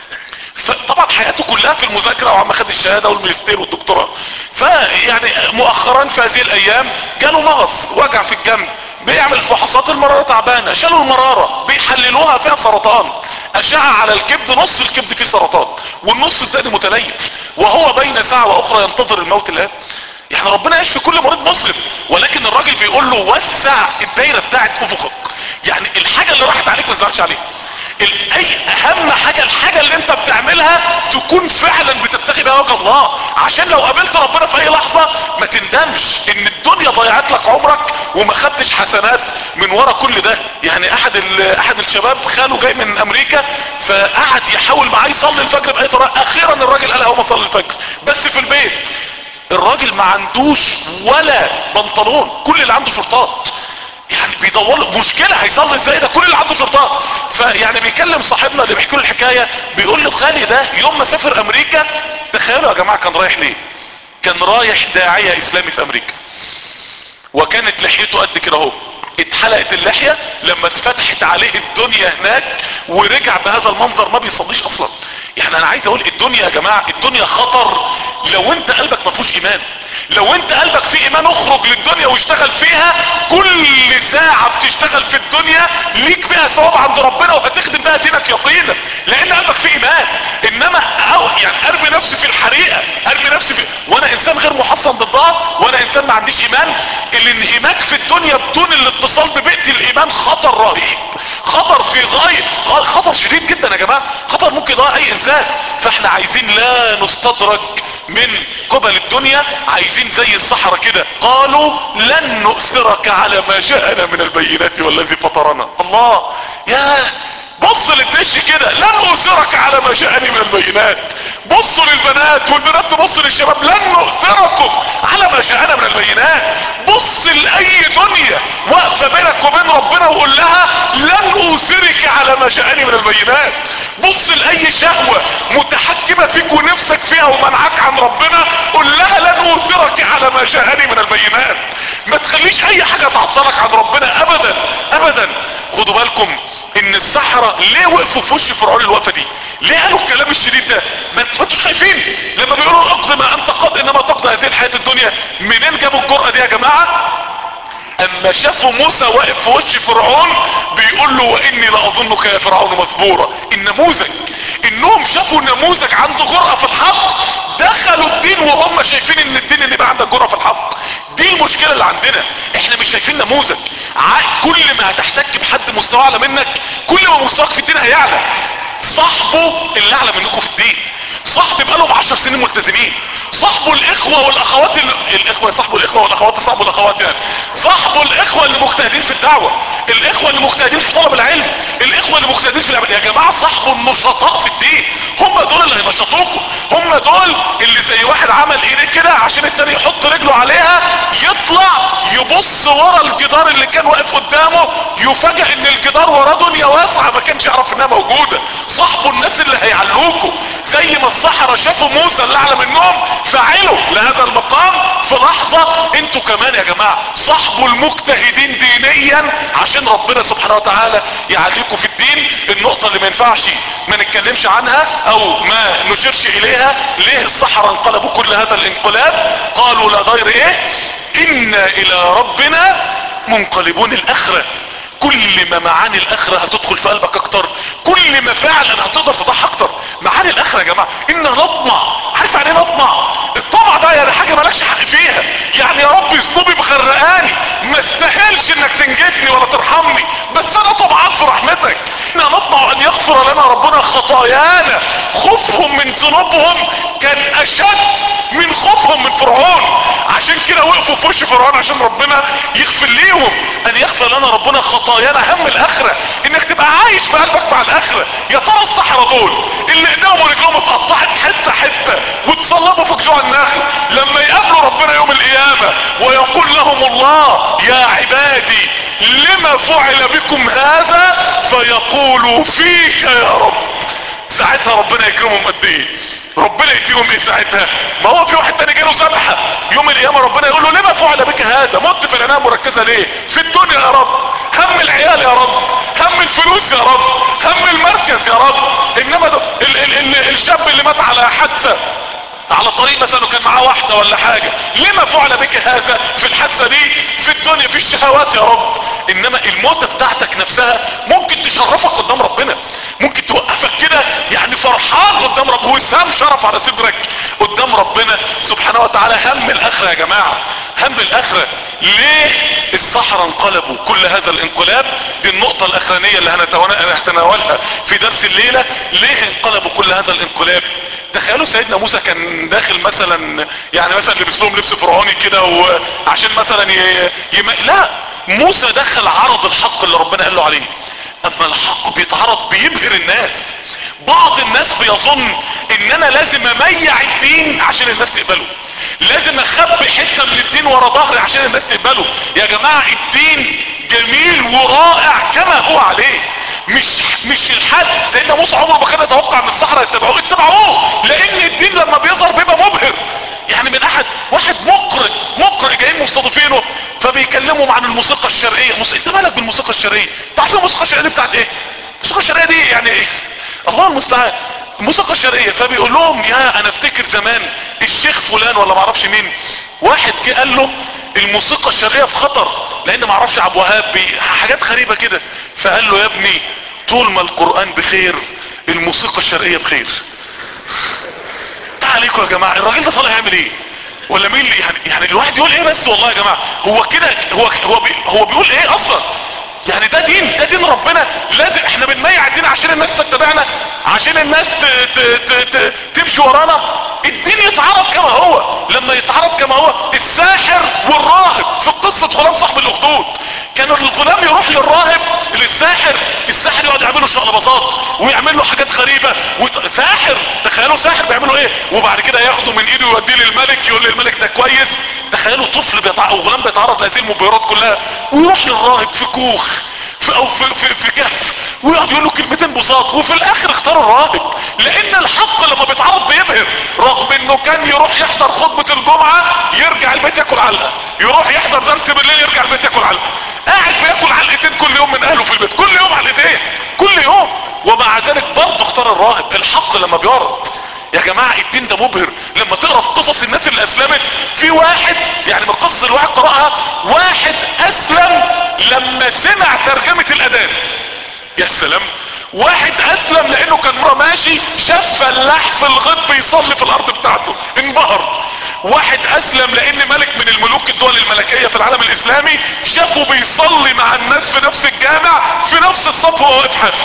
فطبعا حياته كلها في المذاكرة وعم خد الشهادة والماجستير والدكتوراه فيعني مؤخرا في هذه الايام جاله مغص وجع في الجنب بيعمل فحوصات المرارة تعبانة شالوا المرارة بيحللوها فيها سرطان اشعة على الكبد نص الكبد فيه سرطان والنص الثاني متليف وهو بين ساعة واخرى ينتظر الموت الان يعني ربنا يشفي كل مريض مسلم ولكن الراجل بيقول له وسع الدايرة بتاعت افقك يعني الحاجة اللي راحت عليك ما تزعلش عليها اي اهم حاجة الحاجة اللي انت بتعملها تكون فعلا بتبتغي بها وجه الله عشان لو قابلت ربنا في اي لحظة ما تندمش ان الدنيا ضيعت لك عمرك وما خدتش حسنات من ورا كل ده يعني احد احد الشباب خاله جاي من امريكا فقعد يحاول معاه يصلي الفجر باي طريقه اخيرا الراجل قال هو صلي الفجر بس في البيت الراجل ما عندوش ولا بنطلون كل اللي عنده شرطات يعني بيدور مشكلة هيصلي ازاي ده كل اللي عنده شرطات فيعني بيكلم صاحبنا اللي بيحكي له الحكاية بيقول له خالي ده يوم ما سافر امريكا تخيلوا يا جماعة كان رايح ليه كان رايح داعية اسلامي في امريكا وكانت لحيته قد كده اهو اتحلقت اللحية لما اتفتحت عليه الدنيا هناك ورجع بهذا المنظر ما بيصليش اصلا يعني انا عايز اقول الدنيا يا جماعة الدنيا خطر لو انت قلبك ما فيهوش ايمان لو انت قلبك فيه ايمان اخرج للدنيا واشتغل فيها كل ساعة بتشتغل في الدنيا ليك بها ثواب عند ربنا وهتخدم بها دينك يقينا لان قلبك فيه ايمان انما أو يعني ارمي نفسي في الحريقة ارمي نفسي في وانا انسان غير محصن ضدها وانا انسان ما عنديش ايمان الانهماك في الدنيا بدون الاتصال ببيئة الايمان خطر رهيب خطر في غاية خطر شديد جدا يا جماعة خطر ممكن يضيع اي انسان فاحنا عايزين لا نستدرج من قبل الدنيا عايزين زي الصحراء كده قالوا لن نؤثرك على ما جاءنا من البينات والذي فطرنا الله يا بص للدش كده لن اؤثرك على ما جاءني من البينات بصوا للبنات والبنات تبص للشباب لن نؤثركم على ما جاءنا من البينات بص لاي دنيا واقفه بينك وبين ربنا وقول لها لن اوثرك على ما جاءني من البينات بص لاي شهوه متحكمه فيك ونفسك فيها ومنعك عن ربنا قول لها لن اوثرك على ما جاءني من البينات ما تخليش اي حاجه تعطلك عن ربنا ابدا ابدا خدوا بالكم ان السحرة ليه وقفوا في وش فرعون الوقفة دي ليه قالوا الكلام الشديد ده ما انتوا خايفين لما بيقولوا اقضي ما انت قد انما تقضي هذه الحياة الدنيا منين جابوا الجرأة دي يا جماعة اما شافوا موسى واقف في وش فرعون بيقول له واني لاظنك يا فرعون مثبورا النموذج انهم شافوا نموذج عنده جرأة في الحق دخلوا الدين وهم شايفين ان الدين اللي بقى عندك جرأة في الحق دي المشكلة اللي عندنا احنا مش شايفين نموذج ع- كل ما هتحتك بحد مستوى اعلى منك كل ما مستواك في الدين هيعلى صاحبه اللي اعلى منكم في الدين صاحبي بقالهم عشر سنين ملتزمين صاحبه الاخوة والاخوات ال... الاخوة صاحبه الاخوة والاخوات صاحبه الاخوات يعني صاحبه الاخوة المجتهدين في الدعوة الاخوة المجتهدين في طلب العلم الاخوة المجتهدين في العمل يا جماعة صاحبه النشطاء في الدين هم دول اللي هينشطوكم هم دول اللي زي واحد عمل ايديه كده عشان التاني يحط رجله عليها يطلع يبص ورا الجدار اللي كان واقف قدامه يفاجئ ان الجدار وراه دنيا واسعة ما كانش يعرف انها موجودة صاحبه الناس اللي هيعلوكوا زي ما الصحراء شافوا موسى اللي اعلى منهم فعلوا لهذا المقام في لحظة انتوا كمان يا جماعة صاحبوا المجتهدين دينيا عشان ربنا سبحانه وتعالى يعليكم في الدين النقطة اللي ما ينفعش ما نتكلمش عنها او ما نشيرش اليها ليه الصحراء انقلبوا كل هذا الانقلاب قالوا لا ضير ايه انا الى ربنا منقلبون الاخره كل ما معاني الاخرة هتدخل في قلبك اكتر كل ما فعلا هتقدر تضحي اكتر معاني الاخرة يا جماعة ان نطمع عارف يعني ايه نطمع الطمع ده يعني حاجة مالكش حق فيها يعني يا رب ذنوبي مغرقاني ما استاهلش انك تنجدني ولا ترحمني بس انا طمعان في رحمتك ان نطمع ان يغفر لنا ربنا خطايانا خوفهم من ذنوبهم كان اشد من خوفهم من فرعون عشان كده وقفوا في وش فرعون عشان ربنا يغفر ليهم ان يغفر لنا ربنا خطايانا هم الاخرة انك تبقى عايش بقلبك مع الاخرة يا ترى الصحراء دول اللي ايديهم ورجلهم اتقطعت حتة حتة وتصلبوا في جذوع النخل لما يقابلوا ربنا يوم القيامة ويقول لهم الله يا عبادي لما فعل بكم هذا فيقولوا فيك يا رب ساعتها ربنا يكرمهم قد ايه ربنا يديهم ايه ساعتها ما هو في واحد تاني جاله ذبحه يوم القيامه ربنا يقول له لما فعل بك هذا مت في العنايه مركزه ليه في الدنيا يا رب هم العيال يا رب هم الفلوس يا رب هم المركز يا رب انما ده ال ال ال الشاب اللي مات على حادثه على طريق مثلا كان معاه واحدة ولا حاجة لما فعل بك هذا في الحادثة دي في الدنيا في الشهوات يا رب انما الموتة بتاعتك نفسها ممكن تشرفك قدام ربنا ممكن توقفك كده يعني فرحان قدام رب وسام شرف على صدرك قدام ربنا سبحانه وتعالى هم الاخرة يا جماعة هم الاخرة ليه الصحراء انقلبوا كل هذا الانقلاب دي النقطة الاخرانية اللي هنتناولها في درس الليلة ليه انقلبوا كل هذا الانقلاب تخيلوا سيدنا موسى كان داخل مثلا يعني مثلا لبس لهم لبس فرعوني كده وعشان مثلا ي... يم... لا موسى دخل عرض الحق اللي ربنا قال له عليه اما الحق بيتعرض بيبهر الناس بعض الناس بيظن ان انا لازم اميع الدين عشان الناس تقبله لازم اخبي حتة من الدين ورا ظهري عشان الناس تقبله يا جماعة الدين جميل ورائع كما هو عليه مش مش الحد سيدنا موسى عمره ما كان يتوقع ان الصحراء يتبعوه اتبعوه لان الدين لما بيظهر بيبقى مبهر يعني من احد واحد مقرئ مقرئ جايين مستضيفينه فبيكلمهم عن الموسيقى الشرقيه موسيقى انت مالك بالموسيقى الشرقيه تعرفين الموسيقى الشرقيه بتاعت ايه الموسيقى الشرقيه دي يعني ايه الله المستعان الموسيقى الشرقيه فبيقول لهم يا انا افتكر زمان الشيخ فلان ولا معرفش مين واحد جه قال له الموسيقى الشرقيه في خطر لان معرفش عبد الوهاب حاجات غريبه كده فقال له يا ابني طول ما القران بخير الموسيقى الشرقيه بخير عليكم يا جماعه الراجل ده طالع يعمل ايه ولا مين اللي يعني يعني الواحد يقول ايه بس والله يا جماعه هو كده هو هو بي هو بيقول ايه اصلا يعني ده دين ده دين ربنا لازم احنا بنميع الدين عشان الناس تتبعنا عشان الناس ت ت ت ت تمشي ورانا الدين يتعرض كما هو لما يتعرض كما هو الساحر والراهب في قصة غلام صاحب الاخدود كان الغلام يروح للراهب للساحر الساحر يقعد يعمل له شقلباظات ويعمل له حاجات غريبة وت... ساحر تخيلوا ساحر بيعملوا ايه وبعد كده ياخده من ايده يوديه للملك يقول للملك ده كويس تخيلوا طفل بيتع... او غلام بيتعرض لهذه المبهرات كلها ويروح للراهب في كوخ في او في في, في كهف ويقعد يقول له كلمتين بساط وفي الاخر اختار الراهب لان الحق لما بيتعرض بيبهر رغم انه كان يروح يحضر خطبة الجمعة يرجع البيت ياكل علقة يروح يحضر درس بالليل يرجع البيت ياكل علقة قاعد بياكل علقتين كل يوم من اهله في البيت كل يوم علقتين كل يوم ومع ذلك برضه اختار الراهب الحق لما بيعرض يا جماعة الدين ده مبهر لما تقرا في قصص الناس اللي اسلمت في واحد يعني من القصص اللي واحد قرأها واحد اسلم لما سمع ترجمة الاذان يا سلام واحد اسلم لانه كان ماشي شاف فلاح في الغيط بيصلي في الارض بتاعته انبهر واحد اسلم لان ملك من الملوك الدول الملكية في العالم الاسلامي شافه بيصلي مع الناس في نفس الجامع في نفس الصف وهو واقف حافي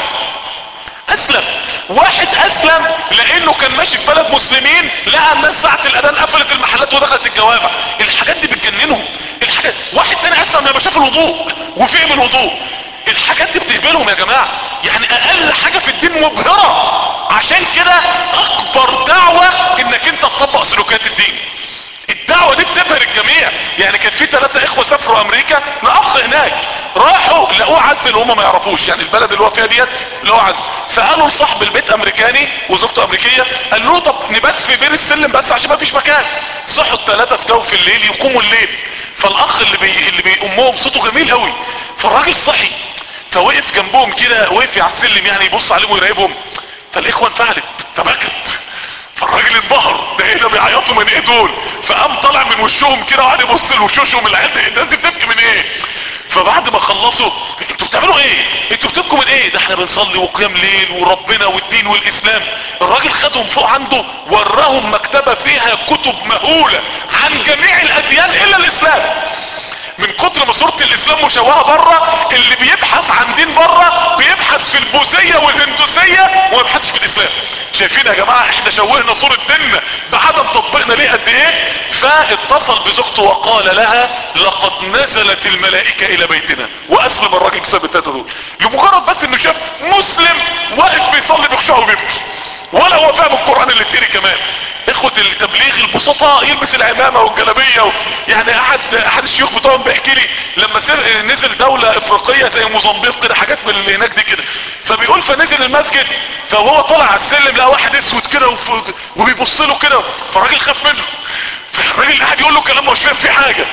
اسلم واحد اسلم لانه كان ماشي في بلد مسلمين لقى الناس ساعة الاذان قفلت المحلات ودخلت الجوامع الحاجات دي بتجننهم الحاجات واحد تاني اسلم لما شاف الوضوء وفهم الوضوء الحاجات دي بتهبلهم يا جماعة يعني اقل حاجة في الدين مبهرة عشان كده اكبر دعوة انك انت تطبق سلوكيات الدين الدعوة دي بتبهر الجميع يعني كان في ثلاثة اخوة سافروا امريكا لاخ هناك راحوا لقوه عزل وهم ما يعرفوش يعني البلد اللي هو فيها ديت لقوه عزل فقالوا لصاحب البيت امريكاني وزوجته امريكيه قال له طب نبات في بير السلم بس عشان ما فيش مكان صحوا الثلاثة في جو في الليل يقوموا الليل فالاخ اللي بي اللي بيقومهم صوته جميل قوي فالراجل صحي فوقف جنبهم كده وقف على السلم يعني يبص عليهم ويراقبهم فالاخوه انفعلت فبكت فالراجل انبهر ده ايه ده بيعيطوا من ايه دول فقام طالع من وشهم كده وقعد يبص لوشوشهم العيال دي الناس دي بتبكي من ايه فبعد ما خلصوا انتوا بتعملوا ايه انتوا بتبكوا من ايه ده احنا بنصلي وقيام ليل وربنا والدين والاسلام الراجل خدهم فوق عنده وراهم مكتبة فيها كتب مهولة عن جميع الاديان الا الاسلام من كتر ما صورة الاسلام مشوهة بره اللي بيبحث عن دين بره بيبحث في البوذية والهندوسية وما بيبحثش في الاسلام شايفين يا جماعة احنا شوهنا صورة ديننا بعدم تطبيقنا ليه قد ايه فاتصل بزوجته وقال لها لقد نزلت الملائكة الى بيتنا واسلم الراجل بسبب التلاتة دول لمجرد بس انه شاف مسلم واقف بيصلي بخشوع وبيبكي ولا هو فاهم القرآن اللي تيري كمان اخوة التبليغ البسطاء يلبس العمامة والجلابية و... يعني احد احد الشيوخ بتوعهم بيحكي لي لما سر... نزل دولة افريقية زي موزمبيق كده حاجات من اللي هناك دي كده فبيقول فنزل المسجد فهو طلع على السلم لقى واحد اسود كده وف... وبيبص له كده فالراجل خاف منه فالراجل قاعد يقول له كلام مش فاهم فيه حاجة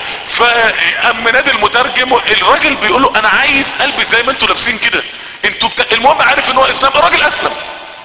فاما نادي المترجم الراجل بيقول له انا عايز البس زي ما انتوا لابسين كده انتوا بتا... المهم عارف ان هو اسلام الراجل اسلم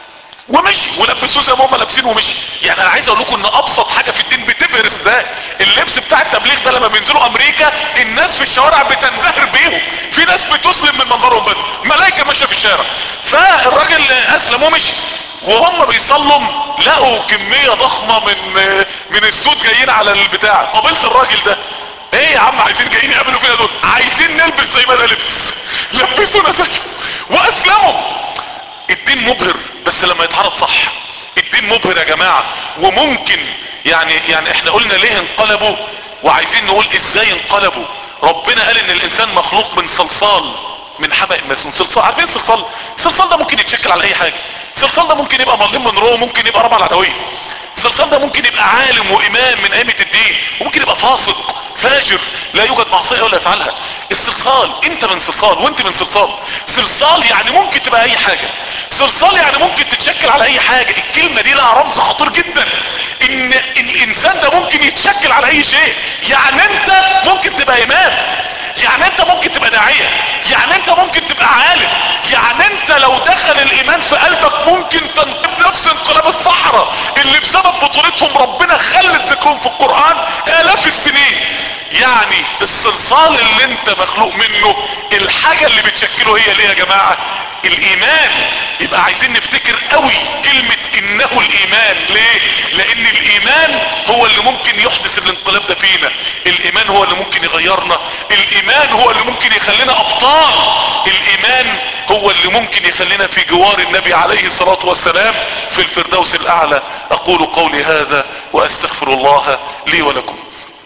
ومشي ولبسوه زي ما هم لابسين ومشي يعني انا عايز اقول لكم ان ابسط حاجه في الدين بتبهر ازاي اللبس بتاع التبليغ ده لما بينزلوا امريكا الناس في الشوارع بتنبهر بيهم في ناس بتسلم من منظرهم بس ملائكه ماشيه في الشارع فالراجل اسلم ومشي وهم بيصلوا لقوا كميه ضخمه من من السود جايين على البتاع قابلت الراجل ده ايه يا عم عايزين جايين يقابلوا فينا دول عايزين نلبس زي ما انا لبس لبسونا سكت واسلموا الدين مبهر بس لما يتعرض صح الدين مبهر يا جماعة وممكن يعني يعني احنا قلنا ليه انقلبوا وعايزين نقول ازاي انقلبوا ربنا قال ان الانسان مخلوق من صلصال من حبق مسنون صلصال عارفين الصلصال الصلصال ده ممكن يتشكل على اي حاجة الصلصال ده ممكن يبقى مظلوم من روح ممكن يبقى ربع العدوية الصلصال ده ممكن يبقى عالم وامام من ائمة الدين وممكن يبقى فاسق فاجر لا يوجد معصية ولا يفعلها الصلصال انت من صلصال وانت من صلصال صلصال يعني ممكن تبقى اي حاجة صلصال يعني ممكن تتشكل على اي حاجة الكلمة دي لها رمز خطير جدا ان الانسان ده ممكن يتشكل على اي شيء يعني انت ممكن تبقى امام يعني انت ممكن تبقى داعية يعني انت ممكن تبقى عالم يعني انت لو دخل الايمان في قلبك ممكن تنقب نفس انقلاب الصحراء اللي بسبب بطولتهم ربنا خلت ذكرهم في القرآن الاف السنين يعني الصلصال اللي انت مخلوق منه الحاجة اللي بتشكله هي ليه يا جماعة الايمان يبقى عايزين نفتكر قوي كلمة انه الايمان ليه لان الايمان هو اللي ممكن يحدث الانقلاب ده فينا الايمان هو اللي ممكن يغيرنا الايمان هو اللي ممكن يخلينا ابطال الايمان هو اللي ممكن يخلينا في جوار النبي عليه الصلاة والسلام في الفردوس الاعلى اقول قولي هذا واستغفر الله لي ولكم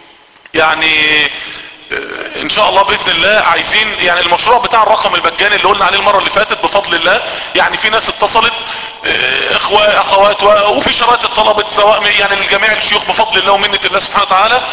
يعني ان شاء الله باذن الله عايزين يعني المشروع بتاع الرقم المجاني اللي قلنا عليه المره اللي فاتت بفضل الله يعني في ناس اتصلت اخوة اخوات وفي شرائط الطلبة سواء يعني لجميع الشيوخ بفضل الله ومنة الله سبحانه وتعالى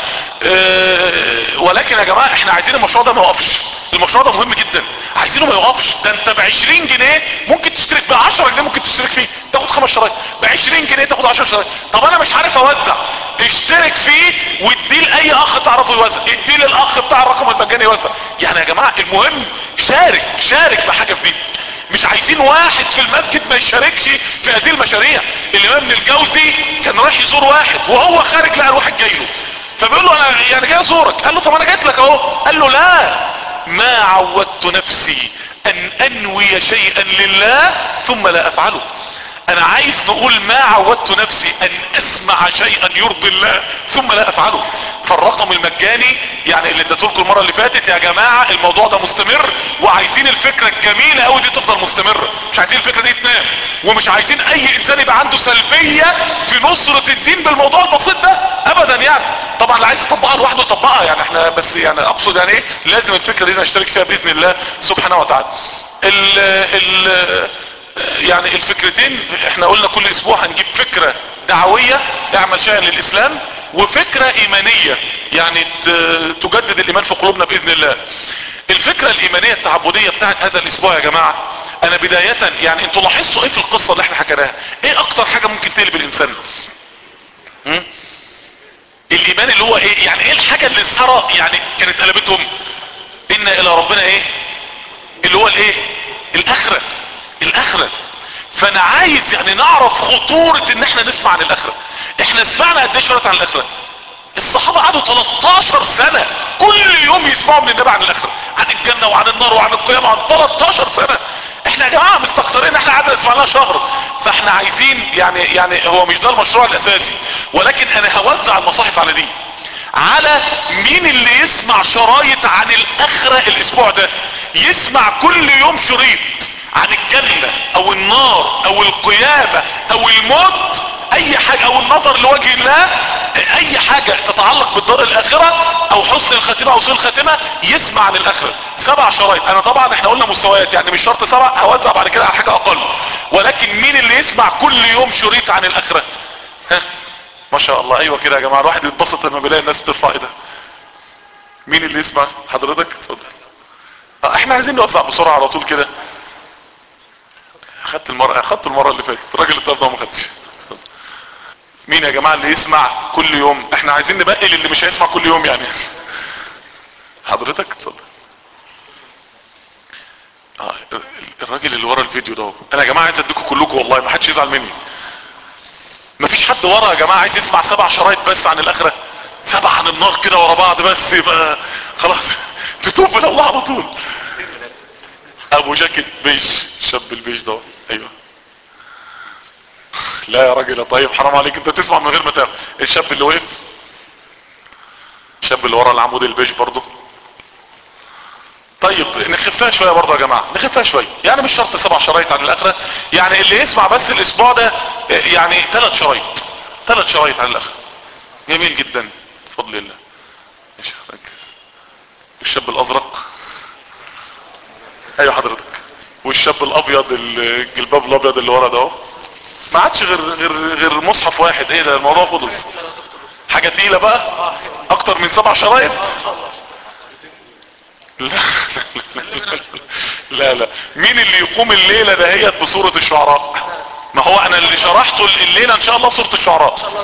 ولكن يا جماعة احنا عايزين المشروع ده ما يوقفش المشروع ده مهم جدا عايزينه ما يوقفش ده انت ب 20 جنيه ممكن تشترك ب 10 جنيه ممكن تشترك فيه تاخد خمس شرايط ب 20 جنيه تاخد 10 شرايط طب انا مش عارف اوزع اشترك فيه واديه لاي اخ تعرفه يوزع اديه للاخ بتاع الرقم المجاني يوزع يعني يا جماعة المهم شارك شارك في حاجة في دي مش عايزين واحد في المسجد ما يشاركش في هذه المشاريع الامام ابن الجوزي كان رايح يزور واحد وهو خارج لقى الواحد جاي له فبيقول له انا يعني جاي ازورك قال له طب انا جيت لك اهو قال له لا ما عودت نفسي ان انوي شيئا لله ثم لا افعله انا عايز نقول ما عودت نفسي ان اسمع شيئا يرضي الله ثم لا افعله فالرقم المجاني يعني اللي اديته لكم المره اللي فاتت يا جماعه الموضوع ده مستمر وعايزين الفكره الجميله قوي دي تفضل مستمره مش عايزين الفكره دي تنام ومش عايزين اي انسان يبقى عنده سلبيه في نصره الدين بالموضوع البسيط ده ابدا يعني طبعا اللي عايز يطبقها لوحده يطبقها يعني احنا بس يعني اقصد يعني ايه لازم الفكره دي نشترك فيها باذن الله سبحانه وتعالى ال ال يعني الفكرتين احنا قلنا كل اسبوع هنجيب فكرة دعوية اعمل شيئا للاسلام وفكرة ايمانية يعني تجدد الايمان في قلوبنا باذن الله الفكرة الايمانية التعبدية بتاعت هذا الاسبوع يا جماعة انا بداية يعني انتوا لاحظتوا ايه في القصة اللي احنا حكيناها ايه اكتر حاجة ممكن تقلب الانسان م? الايمان اللي هو ايه يعني ايه الحاجة اللي سرى يعني كانت قلبتهم ان الى ربنا ايه اللي هو الايه الاخره الاخرة فانا عايز يعني نعرف خطورة ان احنا نسمع عن الاخرة احنا سمعنا قد ايه شوية عن الاخرة الصحابة قعدوا 13 سنة كل يوم يسمعوا من النبي عن الاخرة عن الجنة وعن النار وعن القيامة عن 13 سنة احنا يا جماعة مستخسرين احنا قعدنا نسمع لها شهر فاحنا عايزين يعني يعني هو مش ده المشروع الاساسي ولكن انا هوزع المصاحف على دي على مين اللي يسمع شرايط عن الاخرة الاسبوع ده يسمع كل يوم شريط عن الجنة او النار او القيامة او الموت اي حاجة او النظر لوجه الله اي حاجة تتعلق بالدار الاخرة او حسن الخاتمة او سوء الخاتمة يسمع عن الاخرة سبع شرايط انا طبعا احنا قلنا مستويات يعني مش شرط سبع هوزع بعد كده على حاجة اقل ولكن مين اللي يسمع كل يوم شريط عن الاخرة ها ما شاء الله ايوه كده يا جماعة الواحد يتبسط لما بيلاقي الناس بترفع ايدها مين اللي يسمع حضرتك اتفضل اه احنا عايزين نوزع بسرعة على طول كده اخدت المرة اخدت المرة اللي فاتت الراجل اللي ده ما خدش مين يا جماعة اللي يسمع كل يوم احنا عايزين نبقي للي مش هيسمع كل يوم يعني حضرتك اتفضل اه الراجل اللي ورا الفيديو ده انا يا جماعة عايز اديكم كلكم والله ما حدش يزعل مني مفيش حد ورا يا جماعة عايز يسمع سبع شرايط بس عن الاخرة سبع عن النار كده ورا بعض بس يبقى خلاص تتوب الى الله على طول ابو جاكيت بيج شاب البيج ده ايوه لا يا راجل طيب حرام عليك انت تسمع من غير ما تعرف الشاب اللي وقف الشاب اللي ورا العمود البيج برضه طيب نخفها شوية برضه يا جماعة نخفها شوية يعني مش شرط سبع شرايط عن الاخرة يعني اللي يسمع بس الاسبوع ده يعني ثلاث شرايط ثلاث شرايط عن الاخرة جميل جدا بفضل الله ايش الشاب الازرق ايوه حضرتك والشاب الابيض الجلباب الابيض اللي ورا ده اهو ما عادش غير غير غير مصحف واحد ايه ده الموضوع خلص حاجه تقيله بقى اكتر من سبع شرايط لا لا لا مين اللي يقوم الليله دهيت بصوره الشعراء ما هو انا اللي شرحته الليله ان شاء الله صوره الشعراء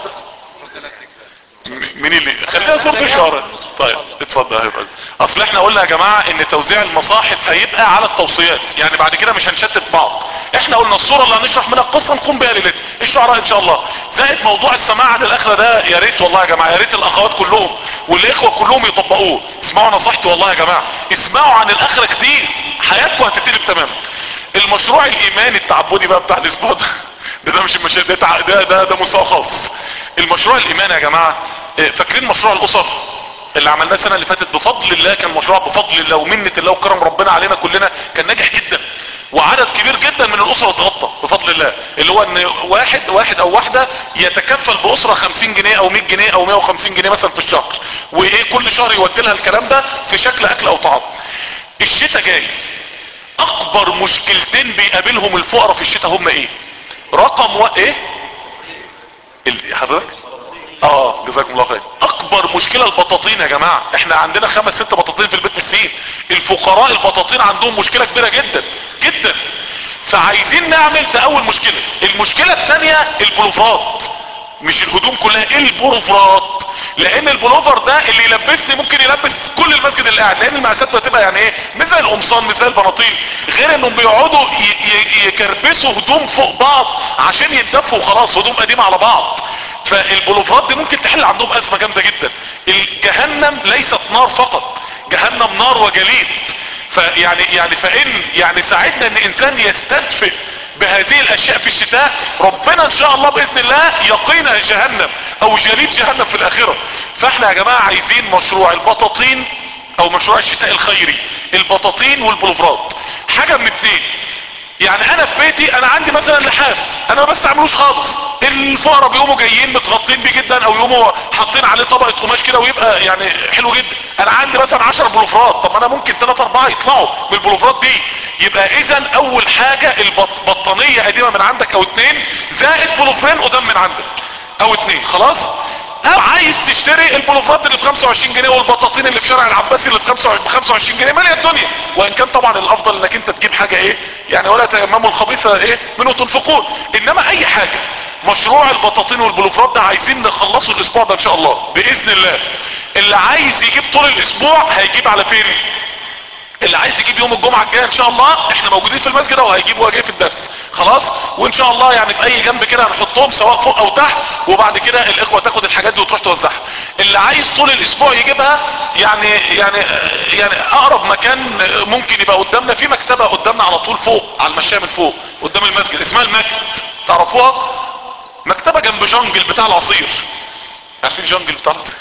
مين اللي خليها صورة الشعراء طيب اتفضل يا راجل اصل احنا قلنا يا جماعة ان توزيع المصاحف هيبقى على التوصيات يعني بعد كده مش هنشتت بعض احنا قلنا الصورة اللي هنشرح منها القصة نقوم بها ليلتها الشعراء ان شاء الله زائد موضوع السماع عن الاخرة ده يا ريت والله يا جماعة يا ريت الاخوات كلهم والاخوة كلهم يطبقوه اسمعوا نصيحتي والله يا جماعة اسمعوا عن الاخرة كتير حياتكم هتتقلب تماما المشروع الايماني التعبدي بقى بتاع الاسبوع ده ده, ده مش المشروع ده, ده ده ده مستوى خاص المشروع الايماني يا جماعة فاكرين مشروع الاسر اللي عملناه السنة اللي فاتت بفضل الله كان مشروع بفضل الله ومنة الله وكرم ربنا علينا كلنا كان ناجح جدا وعدد كبير جدا من الاسرة اتغطى بفضل الله اللي هو ان واحد واحد او واحدة يتكفل باسرة 50 جنيه او 100 جنيه او 150 جنيه مثلا في الشهر وايه كل شهر يودي لها الكلام ده في شكل اكل او طعام الشتاء جاي اكبر مشكلتين بيقابلهم الفقراء في الشتاء هم ايه رقم و... ايه حضرتك اه جزاكم الله خير اكبر مشكلة البطاطين يا جماعة احنا عندنا خمس ست بطاطين في البيت بالسين الفقراء البطاطين عندهم مشكلة كبيرة جدا جدا فعايزين نعمل ده اول مشكلة المشكلة الثانية البلوفرات مش الهدوم كلها البلوفرات لان البلوفر ده اللي يلبسني ممكن يلبس كل المسجد اللي قاعد لان المقاسات بتبقى يعني ايه مش زي القمصان مش زي البناطيل غير انهم بيقعدوا يكربسوا هدوم فوق بعض عشان يتدفوا وخلاص هدوم قديمة على بعض فالبلوفرات دي ممكن تحل عندهم ازمة جامدة جدا الجهنم ليست نار فقط جهنم نار وجليد فيعني يعني فان يعني ساعدنا ان انسان يستدفئ بهذه الاشياء في الشتاء ربنا ان شاء الله باذن الله يقينا جهنم او جليد جهنم في الاخرة فاحنا يا جماعة عايزين مشروع البطاطين او مشروع الشتاء الخيري البطاطين والبلوفرات حاجة من اتنين يعني انا في بيتي انا عندي مثلا لحاف انا ما بستعملوش خالص الفقراء بيقوموا جايين متغطين بيه جدا او يقوموا حاطين عليه طبقه قماش كده ويبقى يعني حلو جدا انا عندي مثلا 10 بلوفرات طب ما انا ممكن 3 4 يطلعوا من البلوفرات دي يبقى اذا اول حاجه البطانيه قديمه من عندك او اتنين زائد بلوفرين قدام من عندك او اتنين خلاص او عايز تشتري البلوفرات اللي ب 25 جنيه والبطاطين اللي في شارع العباسي اللي ب 25 جنيه ماليه الدنيا وان كان طبعا الافضل انك انت تجيب حاجه ايه يعني ولا تيمموا الخبيثه ايه منه تنفقون انما اي حاجه مشروع البطاطين والبلوفرات ده عايزين نخلصه الاسبوع ده ان شاء الله باذن الله اللي عايز يجيب طول الاسبوع هيجيب على فين اللي عايز يجيب يوم الجمعة الجاية ان شاء الله احنا موجودين في المسجد وهيجيب وهو جاي في الدرس خلاص وان شاء الله يعني في اي جنب كده هنحطهم سواء فوق او تحت وبعد كده الاخوة تاخد الحاجات دي وتروح توزعها اللي عايز طول الاسبوع يجيبها يعني يعني يعني اقرب مكان ممكن يبقى قدامنا في مكتبة قدامنا على طول فوق على المشاية من فوق قدام المسجد اسمها المجد تعرفوها مكتبة جنب جنجل بتاع العصير عارفين جنجل بتاع العصير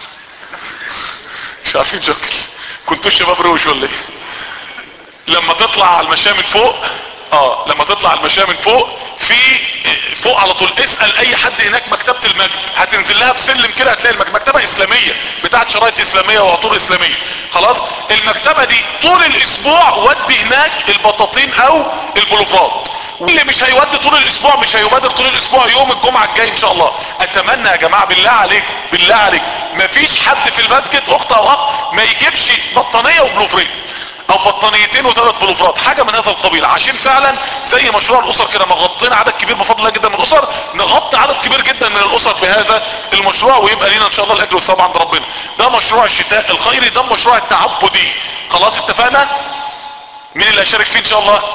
مش عارفين جنجل كنتوا شباب روش ولا ايه لما تطلع على المشاة من فوق اه لما تطلع على المشاة من فوق في فوق على طول اسأل اي حد هناك مكتبة المجد هتنزل لها بسلم كده هتلاقي المجد مكتبة اسلامية بتاعت شرايط اسلامية وعطور اسلامية خلاص المكتبة دي طول الاسبوع ودي هناك البطاطين او البلوفات واللي مش هيودي طول الاسبوع مش هيبادر طول الاسبوع يوم الجمعة الجاي ان شاء الله اتمنى يا جماعة بالله عليك بالله عليك مفيش حد في المسجد اخت او اخ ما يجيبش بطانية وبلوفرين او بطانيتين وثلاث بلوفرات حاجة من هذا القبيل عشان فعلا زي مشروع الاسر كده مغطينا عدد كبير بفضل الله جدا من الاسر نغطي عدد كبير جدا من الاسر بهذا المشروع ويبقى لينا ان شاء الله الاجر والثواب عند ربنا ده مشروع الشتاء الخيري ده مشروع التعبدي خلاص اتفقنا مين اللي هيشارك فيه ان شاء الله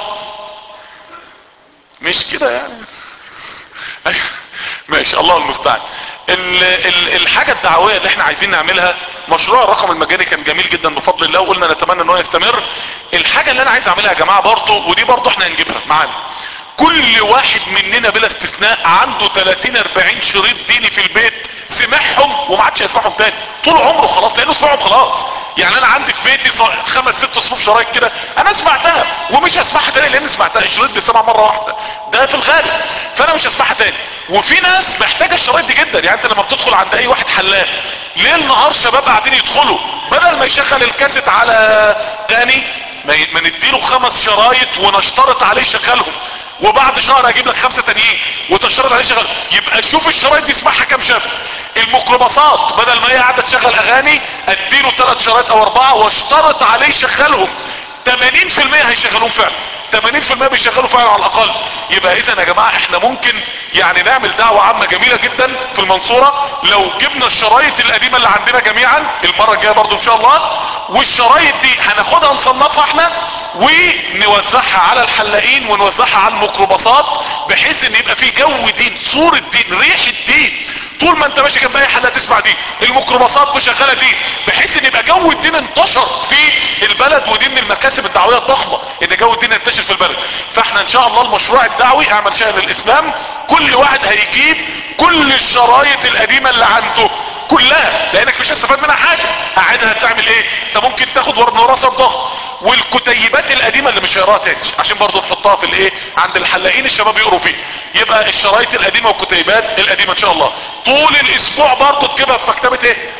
مش كده يعني أيوة. ماشي الله المستعان ال ال الحاجة الدعوية اللي احنا عايزين نعملها مشروع الرقم المجاني كان جميل جدا بفضل الله وقلنا نتمنى ان هو يستمر الحاجة اللي انا عايز اعملها يا جماعة برضه ودي برضه احنا هنجيبها معانا كل واحد مننا بلا استثناء عنده 30 40 شريط ديني في البيت سمعهم وما عادش يسمعهم تاني طول عمره خلاص لانه سمعهم خلاص يعني انا عندي في بيتي خمس ست صفوف شرايط كده انا سمعتها ومش هسمعها تاني لان سمعتها الشريط بيسمع مره واحده ده في الغالب فانا مش هسمعها تاني وفي ناس محتاجه الشرايط دي جدا يعني انت لما بتدخل عند اي واحد حلاق ليل نهار شباب قاعدين يدخلوا بدل ما يشغل الكاسيت على غني ما نديله خمس شرايط ونشترط عليه شغلهم وبعد شهر اجيب لك خمسة تانيين وتشترط عليه شغل يبقى شوف الشرايط دي اسمعها كام شاب الميكروباصات بدل ما هي قاعده تشغل اغاني اديله ثلاث شرايط او اربعه واشترط عليه يشغلهم 80% هيشغلون فعلا 80% بيشغلوا فعلا على الاقل يبقى اذا يا جماعة احنا ممكن يعني نعمل دعوة عامة جميلة جدا في المنصورة لو جبنا الشرايط القديمة اللي عندنا جميعا المرة الجاية برضو ان شاء الله والشرايط دي هناخدها نصنفها احنا ونوزعها على الحلاقين ونوزعها على الميكروباصات بحيث ان يبقى في جو دين صورة دين ريحة دين طول ما انت ماشي جنب اي حلاق تسمع دين الميكروباصات مشغله دين بحيث ان يبقى جو الدين انتشر في البلد ودي من المكاسب الدعويه الضخمه ان جو الدين ينتشر في البلد فاحنا ان شاء الله المشروع الدعوي اعمل شيء للاسلام كل واحد هيجيب كل الشرايط القديمه اللي عنده كلها لانك مش هتستفاد منها حاجه قاعدها هتعمل ايه انت ممكن تاخد ورا ورا ضغط والكتيبات القديمه اللي مش هيقراها تاني عشان برضه نحطها في الايه عند الحلاقين الشباب يقروا فيه يبقى الشرايط القديمه والكتيبات القديمه ان شاء الله طول الاسبوع برضه تجيبها في مكتبه ايه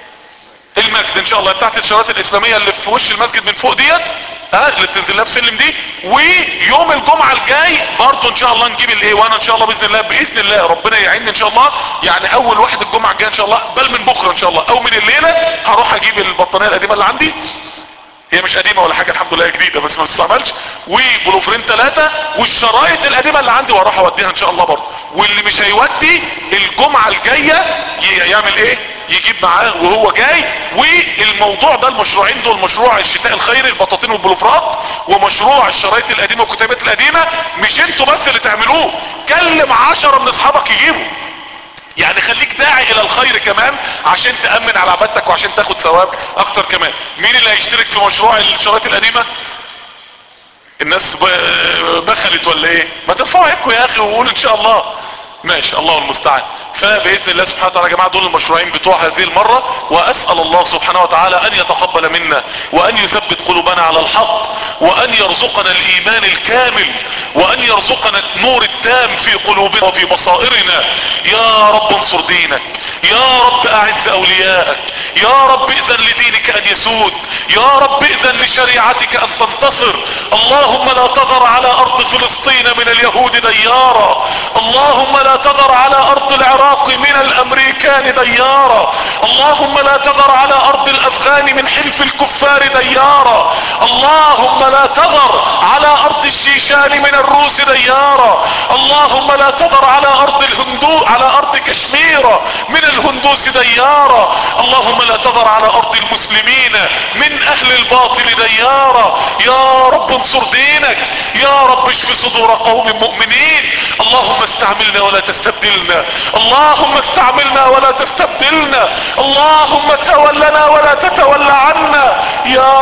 المسجد ان شاء الله بتاعت الشرايط الاسلاميه اللي في وش المسجد من فوق ديت ها اللي بتنزل لها بسلم دي ويوم الجمعه الجاي برضه ان شاء الله نجيب الايه وانا ان شاء الله باذن الله باذن الله ربنا يعيني ان شاء الله يعني اول واحد الجمعه الجايه ان شاء الله بل من بكره ان شاء الله او من الليله هروح اجيب البطانيه القديمه اللي عندي هي مش قديمة ولا حاجة الحمد لله جديدة بس ما تستعملش وبلوفرين ثلاثة والشرايط القديمة اللي عندي واروح اوديها ان شاء الله برضه واللي مش هيودي الجمعة الجاية يعمل ايه يجيب معاه وهو جاي والموضوع ده المشروعين دول مشروع الشتاء الخيري البطاطين والبلوفرات ومشروع الشرايط القديمة والكتيبات القديمة مش انتوا بس اللي تعملوه كلم عشرة من اصحابك يجيبوا يعني خليك داعي الى الخير كمان عشان تأمن على عبادتك وعشان تاخد ثواب اكتر كمان مين اللي هيشترك في مشروع الشرايط القديمة الناس ب- بخلت ولا ايه ما ترفعوا ايدكم يا اخي وقولوا ان شاء الله ماشي الله المستعان فباذن الله سبحانه وتعالى يا جماعه دول المشروعين بتوع هذه المره واسال الله سبحانه وتعالى ان يتقبل منا وان يثبت قلوبنا على الحق وان يرزقنا الايمان الكامل وان يرزقنا النور التام في قلوبنا وفي بصائرنا يا رب انصر دينك يا رب اعز اولياءك يا رب اذن لدينك ان يسود يا رب اذن لشريعتك ان تنتصر اللهم لا تذر على ارض فلسطين من اليهود ديارا اللهم لا تذر على ارض العراق من الامريكان ديارا اللهم لا تذر على ارض الافغان من حلف الكفار ديارا اللهم لا تذر على ارض الشيشان من الروس ديارا اللهم لا تذر على ارض الهندو على ارض كشمير من الهندوس ديارا اللهم لا تذر على ارض المسلمين من اهل الباطل ديارا يا رب انصر دينك يا رب اشف صدور قوم مؤمنين اللهم استعملنا ولا تستبدلنا اللهم استعملنا ولا تستبدلنا اللهم تولنا ولا تتولى عنا يا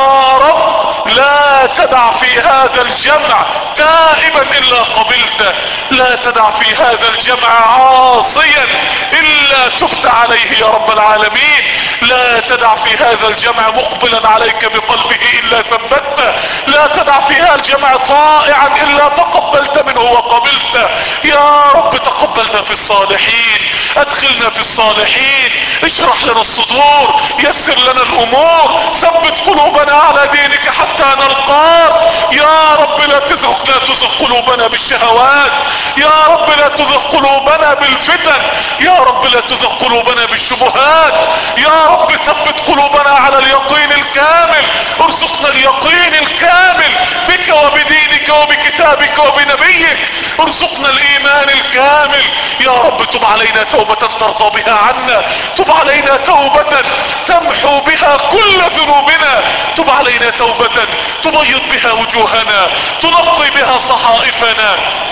رب لا تدع في هذا الجمع تائبا الا قبلته لا تدع في هذا الجمع عاصيا الا تبت عليه يا رب العالمين لا تدع في هذا الجمع مقبلا عليك بقلبه الا ثبته لا تدع في هذا الجمع طائعا الا تقبلت منه وقبلته يا رب تقبلنا في الصالحين ادخلنا في الصالحين اشرح لنا الصدور يسر لنا الامور ثبت قلوبنا على دينك حتى نلقاك يا رب لا تزغ لا تزغ قلوبنا بالشهوات يا رب لا تزغ قلوبنا بالفتن يا رب لا تزغ قلوبنا بالشبهات يا رب ثبت قلوبنا على اليقين الكامل ارزقنا اليقين الكامل بك وبدينك وبكتابك وبنبيك ارزقنا الايمان الكامل يا رب تب علينا توبة ترضى بها عنا تب علينا توبة تمحو بها كل ذنوبنا تب علينا توبة تبيض بها وجوهنا تنقي بها صحائفنا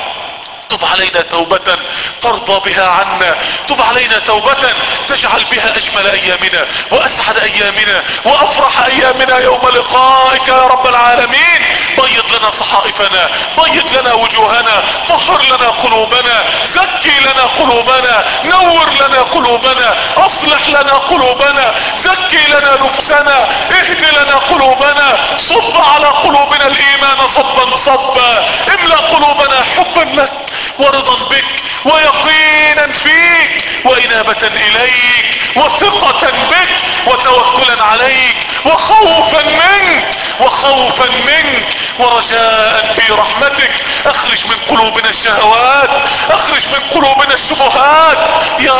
تب علينا توبة ترضى بها عنا تب علينا توبة تجعل بها اجمل ايامنا واسعد ايامنا وافرح ايامنا يوم لقائك يا رب العالمين بيض لنا صحائفنا بيض لنا وجوهنا طهر لنا قلوبنا زكي لنا قلوبنا نور لنا قلوبنا اصلح لنا قلوبنا زكي لنا نفسنا اهد لنا قلوبنا صب على قلوبنا الايمان صبا صبا املا قلوبنا حبا لك ورضا بك ويقينا فيك وانابة اليك وثقة بك وتوكلا عليك وخوفا منك وخوفا منك ورجاء في رحمتك اخرج من قلوبنا الشهوات اخرج من قلوبنا الشبهات يا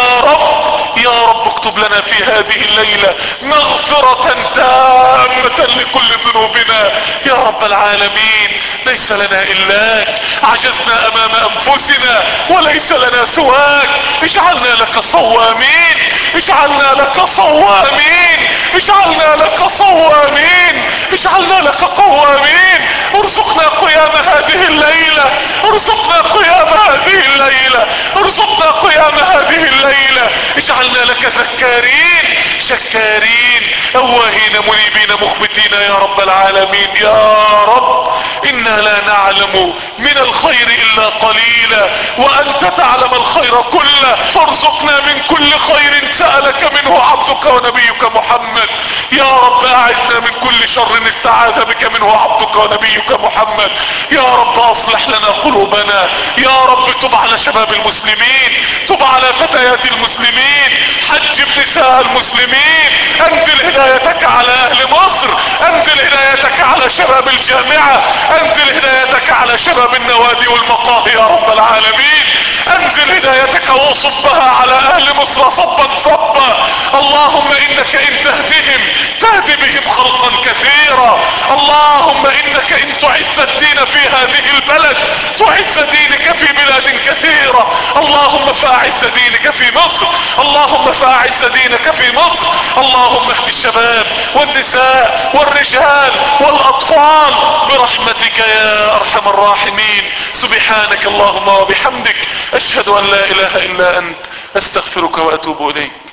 رب يا رب اكتب لنا في هذه الليلة مغفرة تامة لكل ذنوبنا يا رب العالمين ليس لنا الاك عجزنا امام انفسنا وليس لنا سواك اجعلنا لك صوامين اجعلنا لك صوامين اجعلنا لك صوامين اجعلنا لك قوامين ارزقنا قيام هذه الليلة ارزقنا قيام هذه الليلة ارزقنا قيام هذه الليلة اجعلنا لك ذكارين شكارين اواهين منيبين مخبتين يا رب العالمين يا رب انا لا نعلم من الخير الا قليلا وانت تعلم الخير كله فارزقنا من كل خير سألك منه عبدك ونبيك محمد يا رب اعذنا من كل شر استعاذ بك منه عبدك ونبيك محمد يا رب اصلح لنا قلوبنا يا رب تب على شباب المسلمين تب على فتيات المسلمين حجب نساء المسلمين انزل هدايتك على اهل مصر انزل هدايتك على شباب الجامعة انزل هدايتك على شباب النوادي والمقاهي يا رب العالمين انزل هدايتك وصبها على اهل مصر صبا صبا اللهم انك ان تهدهم تهدي بهم خلقا كثيرا اللهم انك ان تعز الدين في هذه البلد تعز دينك في بلاد كثيرة اللهم فاعز دينك في مصر اللهم فاعز دينك في مصر اللهم اهد الشباب والنساء والرجال والاطفال برحمتك يا ارحم الراحمين سبحانك اللهم وبحمدك اشهد ان لا اله الا انت استغفرك واتوب اليك